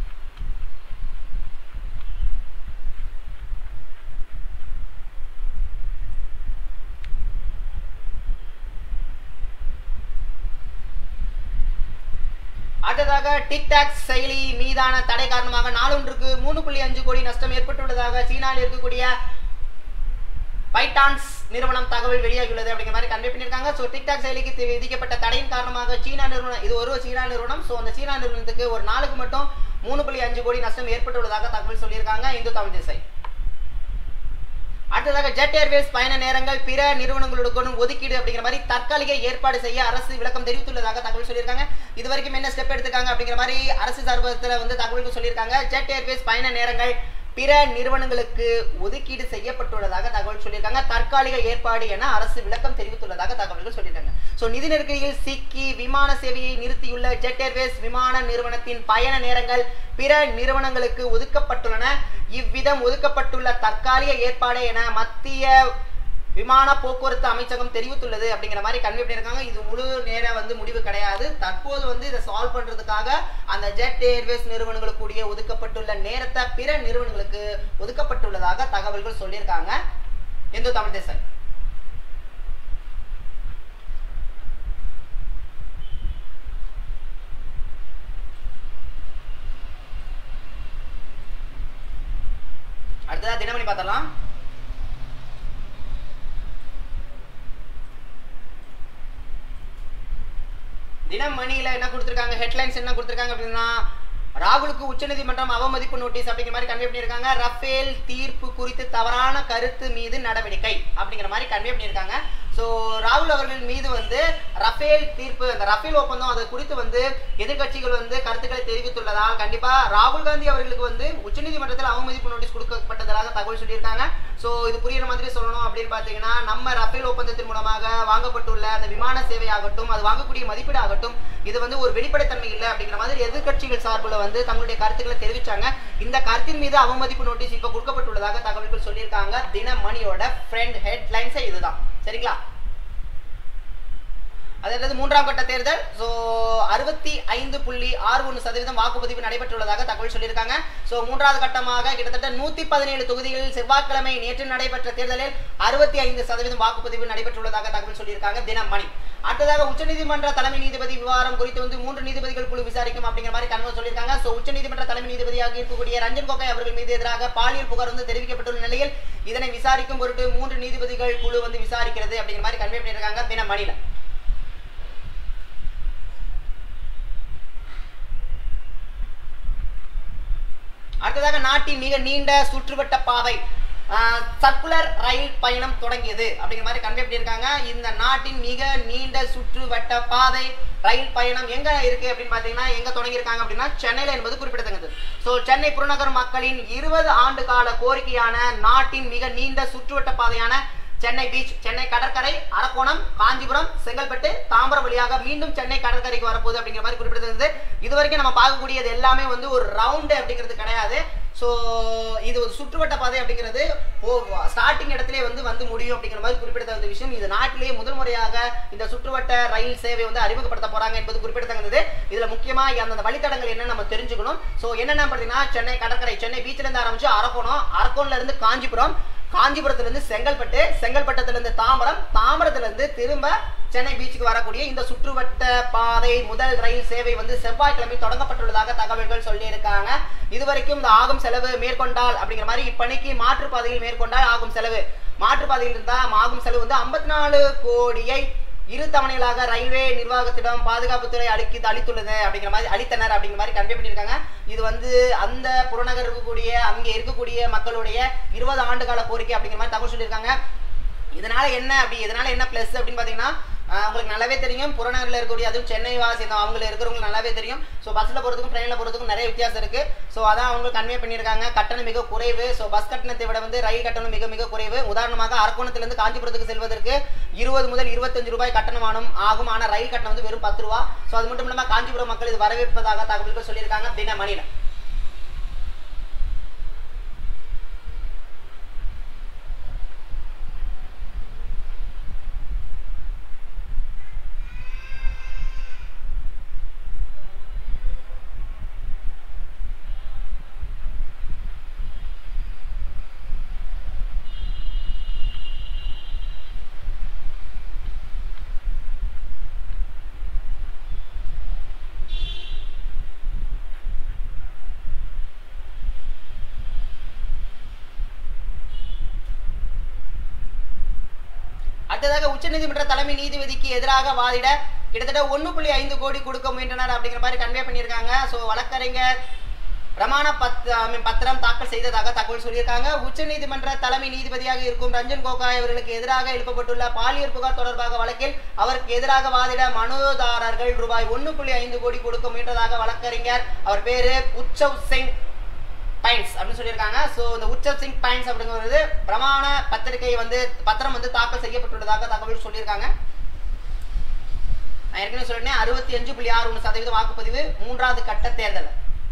அடுத்ததாக டிக்டாக் செயலி மீதான தடை காரணமாக நாளொன்றுக்கு மூணு புள்ளி அஞ்சு கோடி நஷ்டம் ஏற்பட்டுள்ளதாக சீனாவில் இருக்கக்கூடிய பைட்டான்ஸ் நிறுவனம் தகவல் வெளியாகியுள்ளது அப்படிங்கிற மாதிரி கன்வே பண்ணியிருக்காங்க ஸோ டிக்டாக் செயலிக்கு தி- விதிக்கப்பட்ட தடையின் காரணமாக சீனா நிறுவனம் இது ஒரு சீனா நிறுவனம் ஸோ அந்த சீனா நிறுவனத்துக்கு ஒரு நாளுக்கு மட்டும் மூணு புள்ளி அஞ்சு கோடி நஷ்டம் ஏற்பட்டுள்ளதாக தகவல் சொல்லியிருக்காங்க இந்து தமிழ் திசை அடுத்ததாக ஜெட் ஏர்வேஸ் பயண நேரங்கள் பிற நிறுவனங்களுடன் ஒதுக்கீடு அப்படிங்கிற மாதிரி தற்காலிக ஏற்பாடு செய்ய அரசு விளக்கம் தெரிவித்துள்ளதாக தகவல் சொல்லியிருக்காங்க இது வரைக்கும் என்ன ஸ்டெப் எடுத்திருக்காங்க அப்படிங்கிற மாதிரி அரசு சார்பத்தில் வந்து தகவல்கள் சொல்லியிருக்காங்க ஜெட் ஏர்வேஸ் பயண நேரங்கள் பிற நிறுவனங்களுக்கு ஒதுக்கீடு செய்யப்பட்டுள்ளதாக தகவல் சொல்லியிருக்காங்க தற்காலிக ஏற்பாடு என அரசு விளக்கம் தெரிவித்துள்ளதாக தகவல்கள் சொல்லியிருக்காங்க ஸோ நிதி நெருக்கடியில் சிக்கி விமான சேவையை நிறுத்தியுள்ள ஜெட் ஏர்வேஸ் விமான நிறுவனத்தின் பயண நேரங்கள் பிற நிறுவனங்களுக்கு ஒதுக்கப்பட்டுள்ளன இவ்விதம் ஒதுக்கப்பட்டுள்ள தற்காலிக ஏற்பாடு என மத்திய விமான போக்குவரத்து அமைச்சகம் தெரிவித்துள்ளது அப்படிங்கிற மாதிரி கன்வே பண்ணியிருக்காங்க இது முழு நேர வந்து முடிவு கிடையாது தற்போது வந்து இதை சால்வ் பண்றதுக்காக அந்த ஜெட் ஏர்வேஸ் நிறுவனங்களுக்கு கூடிய ஒதுக்கப்பட்டுள்ள நேரத்தை பிற நிறுவனங்களுக்கு ஒதுக்கப்பட்டுள்ளதாக தகவல்கள் சொல்லியிருக்காங்க இந்து தமிழ் தேசம் அடுத்ததா தினமணி பார்த்தலாம் தினமணியில என்ன கொடுத்திருக்காங்க ஹெட்லைன்ஸ் என்ன கொடுத்திருக்காங்க அப்படின்னா ராகுலுக்கு உச்சநீதிமன்றம் அவமதிப்பு நோட்டீஸ் அப்படிங்கிற மாதிரி கன்வே பண்ணியிருக்காங்க ரஃபேல் தீர்ப்பு குறித்து தவறான கருத்து மீது நடவடிக்கை அப்படிங்கிற மாதிரி கன்வே பண்ணியிருக்காங்க ஸோ ராகுல் அவர்கள் மீது வந்து ரஃபேல் தீர்ப்பு அந்த ரஃபேல் ஒப்பந்தம் அது குறித்து வந்து எதிர்க்கட்சிகள் வந்து கருத்துக்களை தெரிவித்துள்ளதால் கண்டிப்பா ராகுல் காந்தி அவர்களுக்கு வந்து உச்சநீதிமன்றத்தில் அவமதிப்பு நோட்டீஸ் கொடுக்கப்பட்டதாக தகவல் சொல்லியிருக்காங்க ஸோ இது புரியுற மாதிரி சொல்லணும் அப்படின்னு பார்த்தீங்கன்னா நம்ம ரஃபேல் ஒப்பந்தத்தின் மூலமாக வாங்கப்பட்டுள்ள அந்த விமான சேவை ஆகட்டும் அது வாங்கக்கூடிய மதிப்பீடு ஆகட்டும் இது வந்து ஒரு வெளிப்படைத்தன்மை இல்லை அப்படிங்கிற மாதிரி எதிர்க்கட்சிகள் சார்பில் வந்து தங்களுடைய கருத்துக்களை தெரிவிச்சாங்க இந்த கருத்தின் மீது அவமதிப்பு நோட்டீஸ் இப்போ கொடுக்கப்பட்டுள்ளதாக தகவல்கள் சொல்லியிருக்காங்க தினமணியோட ஃப்ரெண்ட் ஹெட்லைன்ஸே இதுதான் சரிங்களா அதாவது மூன்றாம் கட்ட தேர்தல் ஸோ அறுபத்தி ஐந்து புள்ளி ஆறு ஒன்று சதவீதம் வாக்குப்பதிவு நடைபெற்றுள்ளதாக தகவல் சொல்லியிருக்காங்க ஸோ மூன்றாவது கட்டமாக கிட்டத்தட்ட நூத்தி பதினேழு தொகுதிகளில் செவ்வாய்க்கிழமை நேற்று நடைபெற்ற தேர்தலில் அறுபத்தி ஐந்து சதவீதம் வாக்குப்பதிவு நடைபெற்றுள்ளதாக தகவல் சொல்லியிருக்காங்க தினமணி அடுத்ததாக உச்சநீதிமன்ற தலைமை நீதிபதி விவகாரம் குறித்து வந்து மூன்று நீதிபதிகள் குழு விசாரிக்கும் அப்படிங்கிற மாதிரி கனவு சொல்லியிருக்காங்க ஸோ உச்சநீதிமன்ற தலைமை நீதிபதியாக இருக்கக்கூடிய ரஞ்சன் கோகோய் அவர்கள் மீது எதிராக பாலியல் புகார் வந்து தெரிவிக்கப்பட்டுள்ள நிலையில் இதனை விசாரிக்கும் பொருட்டு மூன்று நீதிபதிகள் குழு வந்து விசாரிக்கிறது அப்படிங்கிற மாதிரி கன்வே பண்ணியிருக்காங்க தினமணியில அடுத்ததாக நாட்டின் மிக நீண்ட சுற்றுவட்ட பாதை சர்க்குலர் ரயில் பயணம் தொடங்கியது அப்படிங்கிற மாதிரி கன்வே பண்ணியிருக்காங்க இந்த நாட்டின் மிக நீண்ட சுற்றுவட்ட பாதை ரயில் பயணம் எங்க இருக்கு அப்படின்னு பாத்தீங்கன்னா எங்க தொடங்கியிருக்காங்க அப்படின்னா சென்னையில என்பது குறிப்பிடத்தக்கது ஸோ சென்னை புறநகர் மக்களின் இருபது ஆண்டு கால கோரிக்கையான நாட்டின் மிக நீண்ட சுற்றுவட்ட பாதையான சென்னை பீச் சென்னை கடற்கரை அரக்கோணம் காஞ்சிபுரம் செங்கல்பட்டு தாம்பரம் வழியாக மீண்டும் சென்னை கடற்கரைக்கு வரப்போகுது அப்படிங்கிற மாதிரி குறிப்பிட்டிருந்தது இது வரைக்கும் நம்ம பார்க்கக்கூடியது எல்லாமே வந்து ஒரு ரவுண்டு அப்படிங்கிறது கிடையாது ஸோ இது ஒரு சுற்றுவட்ட பாதை அப்படிங்கிறது ஸ்டார்டிங் இடத்துல வந்து வந்து முடியும் அப்படிங்கிற மாதிரி குறிப்பிடத்தகுந்த விஷயம் இது நாட்டிலேயே முதல் முறையாக இந்த சுற்றுவட்ட ரயில் சேவை வந்து அறிமுகப்படுத்த போறாங்க என்பது குறிப்பிடத்தகுந்தது இதுல முக்கியமா அந்த வழித்தடங்கள் என்ன நம்ம தெரிஞ்சுக்கணும் ஸோ என்னென்ன பார்த்தீங்கன்னா சென்னை கடற்கரை சென்னை பீச்ல இருந்து ஆரம்பிச்சு அரக்கோணம் அரக்கோணம்ல இருந்து காஞ்சிபுரம் காஞ்சிபுரத்துல இருந்து செங்கல்பட்டு செங்கல்பட்டத்துல இருந்து தாம்பரம் தாம்பரத்துல இருந்து திரும்ப சென்னை பீச்சுக்கு வரக்கூடிய இந்த சுற்றுவட்ட பாதை முதல் ரயில் சேவை வந்து செவ்வாய்க்கிழமை தொடங்கப்பட்டுள்ளதாக தகவல்கள் சொல்லியிருக்காங்க இதுவரைக்கும் இந்த ஆகும் செலவு மேற்கொண்டால் அப்படிங்கிற மாதிரி இப்பணிக்கு மாற்றுப்பாதையில் மேற்கொண்டால் ஆகும் செலவு மாற்றுப்பாதையில் இருந்தா ஆகும் செலவு வந்து ஐம்பத்தி நாலு கோடியை இரு தவணைகளாக ரயில்வே நிர்வாகத்திடம் பாதுகாப்புத்துறை அளிக்கு அளித்துள்ளது அப்படிங்கிற மாதிரி அளித்தனர் அப்படிங்கிற மாதிரி கன்வே பண்ணியிருக்காங்க இது வந்து அந்த புறநகர் இருக்கக்கூடிய அங்கே இருக்கக்கூடிய மக்களுடைய இருபது ஆண்டு கால கோரிக்கை அப்படிங்கிற மாதிரி தகவல் சொல்லியிருக்காங்க இதனால என்ன அப்படி இதனால என்ன பிளஸ் அப்படின்னு பாத்தீங்கன்னா ஆஹ் உங்களுக்கு நல்லாவே தெரியும் புறநகரில் இருக்கக்கூடிய அதுவும் சென்னை வாசி அவங்க இருக்கிறவங்களுக்கு நல்லாவே தெரியும் ஸோ பஸ்ஸில் போகிறதுக்கும் ட்ரெயினில் போகிறதுக்கும் நிறைய வித்தியாசம் இருக்கு ஸோ அதான் அவங்க கன்வே பண்ணியிருக்காங்க கட்டணம் மிக குறைவு ஸோ பஸ் கட்டணத்தை விட வந்து ரயில் கட்டணம் மிக மிக குறைவு உதாரணமாக அரக்கோணத்திலிருந்து காஞ்சிபுரத்துக்கு செல்வதற்கு இருபது முதல் இருபத்தஞ்சு ரூபாய் கட்டணமானும் ஆகும் ஆனால் ரயில் கட்டணம் வந்து வெறும் பத்து ரூபா ஸோ அது மட்டும் இல்லாமல் காஞ்சிபுரம் மக்கள் இது வரவேற்பதாக தகவல்கள் சொல்லியிருக்காங்க அப்படின்னா மணியில் அடுத்ததாக உச்சநீதிமன்ற தலைமை நீதிபதிக்கு எதிராக வாதிட கிட்டத்தட்ட ஒண்ணு புள்ளி ஐந்து கோடி கொடுக்க முயன்றனர் அப்படிங்கிற மாதிரி கன்வே பண்ணியிருக்காங்க ஸோ வழக்கறிஞர் பிரமாண பத் I mean, பத்திரம் தாக்கல் செய்ததாக தகவல் சொல்லியிருக்காங்க உச்சநீதிமன்ற தலைமை நீதிபதியாக இருக்கும் ரஞ்சன் கோகாய் அவர்களுக்கு எதிராக எழுப்பப்பட்டுள்ள பாலியல் புகார் தொடர்பாக வழக்கில் அவருக்கு எதிராக வாதிட மனுதாரர்கள் ரூபாய் ஒண்ணு புள்ளி ஐந்து கோடி கொடுக்க முயன்றதாக வழக்கறிஞர் அவர் பேரு உச்சவ் சிங் பைன்ஸ் அப்படின்னு சொல்லியிருக்காங்க ஸோ இந்த உச்சவ் சிங் பைன்ஸ் அப்படிங்கிறது பிரமாண பத்திரிகை வந்து பத்திரம் வந்து தாக்கல் செய்யப்பட்டுள்ளதாக தகவல் சொல்லியிருக்காங்க நான் ஏற்கனவே சொல்லிட்டேன் அறுபத்தி அஞ்சு புள்ளி ஆறு ஒன்று சதவீதம் வாக்குப்பதிவு மூன்றாவது கட்ட தேர்தல்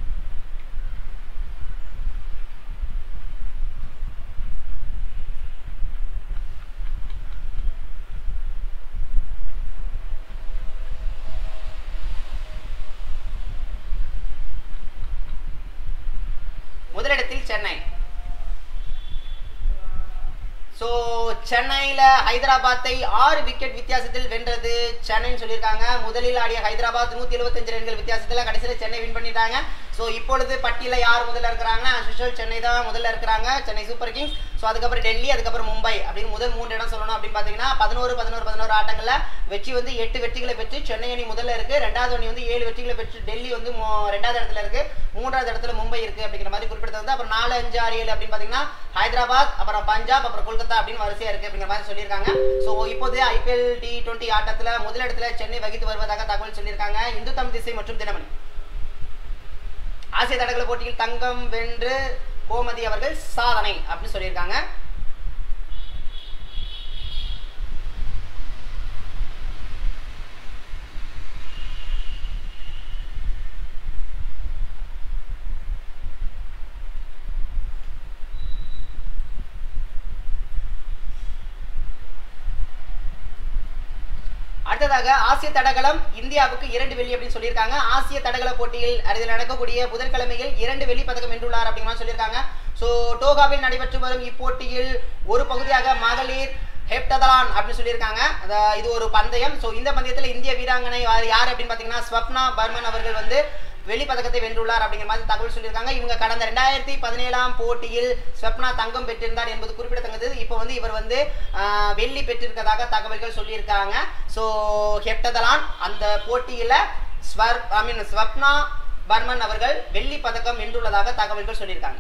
முதலிடத்தில் சென்னை ஸோ சென்னையில் ஹைதராபாத்தை ஆறு விக்கெட் வித்தியாசத்தில் வென்றது சென்னைன்னு சொல்லியிருக்காங்க முதலில் ஆடிய ஹைதராபாத் நூற்றி எழுபத்தஞ்சு ரன்கள் வித்தியாசத்தில் கடைசியில் சென்னை வின் பண்ணிட்டாங்க ஸோ இப்பொழுது பட்டியலில் யார் முதல்ல இருக்கிறாங்கன்னா அஸ்விஷல் சென்னை தான் முதல்ல இருக்கிறாங்க சென்னை சூப்பர் கிங்ஸ் ஸோ அதுக்கப்புறம் டெல்லி அதுக்கப்புறம் மும்பை அப்படின்னு முதல் மூன்று இடம் சொல்லணும் அப்படின்னு பார்த்தீங்கன்னா பதினோரு பதினோரு பதினோரு ஆட்டங்களில் வெற்றி வந்து எட்டு வெற்றிகளை பெற்று சென்னை அணி முதல்ல இருக்கு ரெண்டாவது அணி வந்து ஏழு வெற்றிகளை பெற்று டெல்லி வந்து மூ- ரெண்டாவது இடத்துல இருக்கு மூன்றாவது இடத்துல மும்பை இருக்கு அப்படிங்கிற மாதிரி குறிப்பிட்டது அப்புறம் நாலு அஞ்சு ஆறு ஏழு அப்படின்னு பார்த்தீங்கன்னா ஹைதராபாத் அப்புறம் பஞ்சாப் அப்புறம் கொல்கத்தா அப்படின்னு வரிசையா இருக்கு அப்படிங்கிற மாதிரி சொல்லியிருக்காங்க ஸோ இப்போது ஐபிஎல் டி டுவெண்ட்டி ஆட்டத்தில் முதலிடத்துல சென்னை வகித்து வருவதாக தகவல் சொல்லியிருக்காங்க இந்து தமிழ் திசை மற்றும் தினமணி ஆசிய தடகள போட்டியில் தங்கம் வென்று கோமதி அவர்கள் சாதனை அப்படின்னு சொல்லியிருக்காங்க அடுத்ததாக ஆசிய தடகளம் இந்தியாவுக்கு இரண்டு வெள்ளி அப்படின்னு சொல்லியிருக்காங்க ஆசிய தடகள போட்டியில் அதில் நடக்கக்கூடிய புதன்கிழமையில் இரண்டு வெள்ளி பதக்கம் வென்றுள்ளார் அப்படிங்கிற மாதிரி சொல்லியிருக்காங்க ஸோ டோகாவில் நடைபெற்று வரும் இப்போட்டியில் ஒரு பகுதியாக மகளிர் ஹெப்டதலான் அப்படின்னு சொல்லியிருக்காங்க அத- இது ஒரு பந்தயம் ஸோ இந்த பந்தயத்தில் இந்திய வீராங்கனை யார் யார் அப்படின்னு பார்த்தீங்கன்னா ஸ்வப்னா பர்மன் அவர்கள் வந்து வெள்ளி பதக்கத்தை வென்றுள்ளார் அப்படிங்கிற மாதிரி தகவல் சொல்லியிருக்காங்க இவங்க கடந்த ரெண்டாயிரத்தி பதினேழாம் போட்டியில் ஸ்வப்னா தங்கம் பெற்றிருந்தார் என்பது குறிப்பிடத்தக்கது இப்போ வந்து இவர் வந்து ஆஹ், வெள்ளி பெற்றிருக்கதாக தகவல்கள் சொல்லியிருக்காங்க ஸோ ஹெப்டதலான் அந்த போட்டியில ஸ்வர் ஐ மீன் ஸ்வப்னா பர்மன் அவர்கள் வெள்ளி பதக்கம் வென்றுள்ளதாக தகவல்கள் சொல்லியிருக்காங்க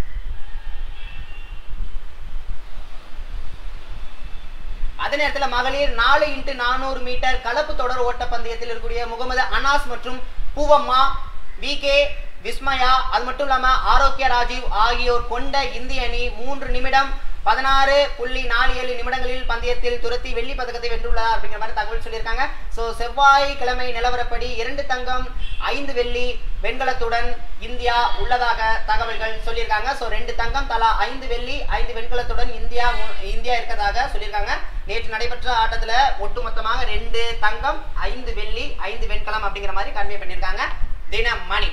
அதே நேரத்தில் மகளிர் நாலு இன்ட்டு நானூறு மீட்டர் கலப்பு தொடர் ஓட்ட பந்தயத்தில் இருக்கக்கூடிய முகமது அனாஸ் மற்றும் பூவம்மா வி கே விஸ்மயா அது மட்டும் இல்லாம ஆரோக்கிய ராஜீவ் ஆகியோர் கொண்ட இந்திய அணி மூன்று நிமிடம் பதினாறு புள்ளி நாலு ஏழு நிமிடங்களில் பந்தயத்தில் துரத்தி வெள்ளி பதக்கத்தை வென்றுள்ளார் அப்படிங்கிற மாதிரி தகவல் சொல்லியிருக்காங்க ஸோ செவ்வாய்க்கிழமை நிலவரப்படி இரண்டு தங்கம் ஐந்து வெள்ளி வெண்கலத்துடன் இந்தியா உள்ளதாக தகவல்கள் சொல்லியிருக்காங்க ஸோ ரெண்டு தங்கம் தலா ஐந்து வெள்ளி ஐந்து வெண்கலத்துடன் இந்தியா மு- இந்தியா இருக்கதாக சொல்லியிருக்காங்க நேற்று நடைபெற்ற ஆட்டத்துல ஒட்டுமொத்தமாக ரெண்டு தங்கம் ஐந்து வெள்ளி ஐந்து வெண்கலம் அப்படிங்கிற மாதிரி கன்வே பண்ணியிருக்காங்க தினமணி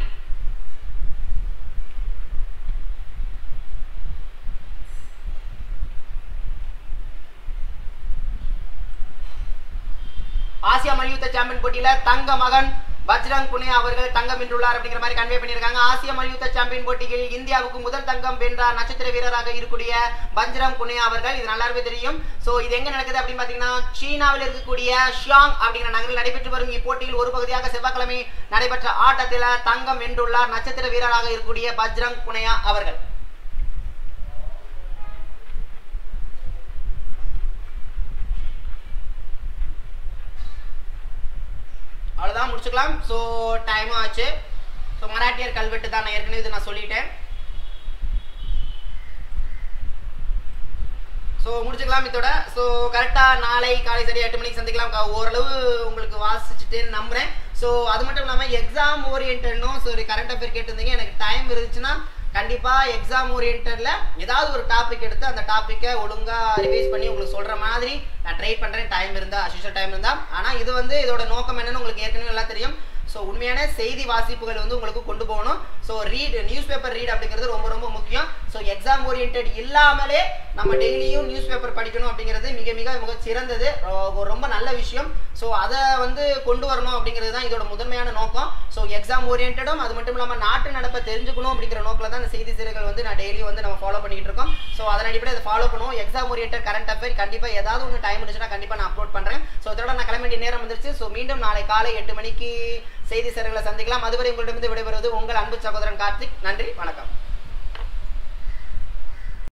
ஆசியா மல்யுத்த சாம்பியன் போட்டியில தங்க மகன் பஜ்ரங் புனே அவர்கள் தங்கம் வென்றுள்ளார் அப்படிங்கிற மாதிரி கன்வே பண்ணியிருக்காங்க ஆசிய மல்யுத்த சாம்பியன் போட்டியில் இந்தியாவுக்கு முதல் தங்கம் வென்றார் நட்சத்திர வீரராக இருக்கக்கூடிய பஜ்ரங் புனே அவர்கள் இது நல்லாவே தெரியும் சோ இது எங்க நடக்குது அப்படின்னு பாத்தீங்கன்னா சீனாவில் இருக்கக்கூடிய ஷியாங் அப்படிங்கிற நகரில் நடைபெற்று வரும் இப்போட்டியில் ஒரு பகுதியாக செவ்வாய்க்கிழமை நடைபெற்ற ஆட்டத்தில் தங்கம் வென்றுள்ளார் நட்சத்திர வீரராக இருக்கக்கூடிய பஜ்ரங் புனையா அவர்கள் அவ்வளோதான் முடிச்சுக்கலாம் ஸோ டைமும் ஆச்சு ஸோ மராட்டியர் கல்வெட்டு தான் நான் ஏற்கனவே இது நான் சொல்லிட்டேன் ஸோ முடிச்சுக்கலாம் இதோட ஸோ கரெக்டாக நாளை காலை சரி எட்டு மணிக்கு சந்திக்கலாம் க- ஓரளவு உங்களுக்கு வாசிச்சுட்டேன்னு நம்புறேன் ஸோ அது மட்டும் இல்லாமல் எக்ஸாம் ஓரியன்டனும் ஸோ கரண்ட் அஃபேர் கேட்டிருந்தீங்க எனக்கு டைம் இருந்துச்சுன்னா கண்டிப்பாக எக்ஸாம் ஓரியன்டில் ஏதாவது ஒரு டாபிக் எடுத்து அந்த டாப்பிக்கை ஒழுங்காக ரிவைஸ் பண்ணி உங்களுக்கு சொல்கிற மாதிரி நான் ட்ரை பண்ணுறேன் டைம் இருந்தால் அசிஷல் டைம் இருந்தால் ஆனால் இது வந்து இதோட நோக்கம் என்னன்னு உங்களுக்கு ஏற்கனவே நல்லா தெரியும் ஸோ உண்மையான செய்தி வாசிப்புகள் வந்து உங்களுக்கு கொண்டு போகணும் so read news paper read அப்படிங்கிறது ரொம்ப ரொம்ப முக்கியம் ஸோ எக்ஸாம் ஓரியன்ட் இல்லாமலே நம்ம டெய்லியும் நியூஸ் பேப்பர் படிக்கணும் அப்படிங்கிறது மிக மிக மிக சிறந்தது ரொ- ஒரு ரொம்ப நல்ல விஷயம் ஸோ அதை வந்து கொண்டு வரணும் அப்படிங்கிறது தான் இதோட முதன்மையான நோக்கம் ஸோ எக்ஸாம் ஓரியன்டும் அது மட்டும் இல்லாமல் நாட்டு நடப்பை தெரிஞ்சுக்கணும் அப்படிங்கிற நோக்கில் தான் இந்த செய்தி சேவைகள் வந்து நான் டெய்லி வந்து நம்ம ஃபாலோ பண்ணிட்டு இருக்கோம் ஸோ அதன் அடிப்படையில் அதை ஃபாலோ பண்ணுவோம் எக்ஸாம் ஓரியன்ட் கரண்ட் அஃபேர் கண்டிப்பாக ஏதாவது ஒன்று டைம் இருந்துச்சுன்னா கண்டிப்பாக நான் அப்லோட் பண்ணுறேன் ஸோ இதோட நான் கிளம்ப வேண்டிய நேரம் வந்துருச்சு ஸோ மீண்டும் நாளை காலை எட்டு மணிக்கு செய்தி சேவைகளை சந்திக்கலாம் அதுவரை உங்களிடமிருந்து விடைபெறுவது உங்கள் அன்பு சகோதரன் கார்த்திக் நன்றி வணக்கம்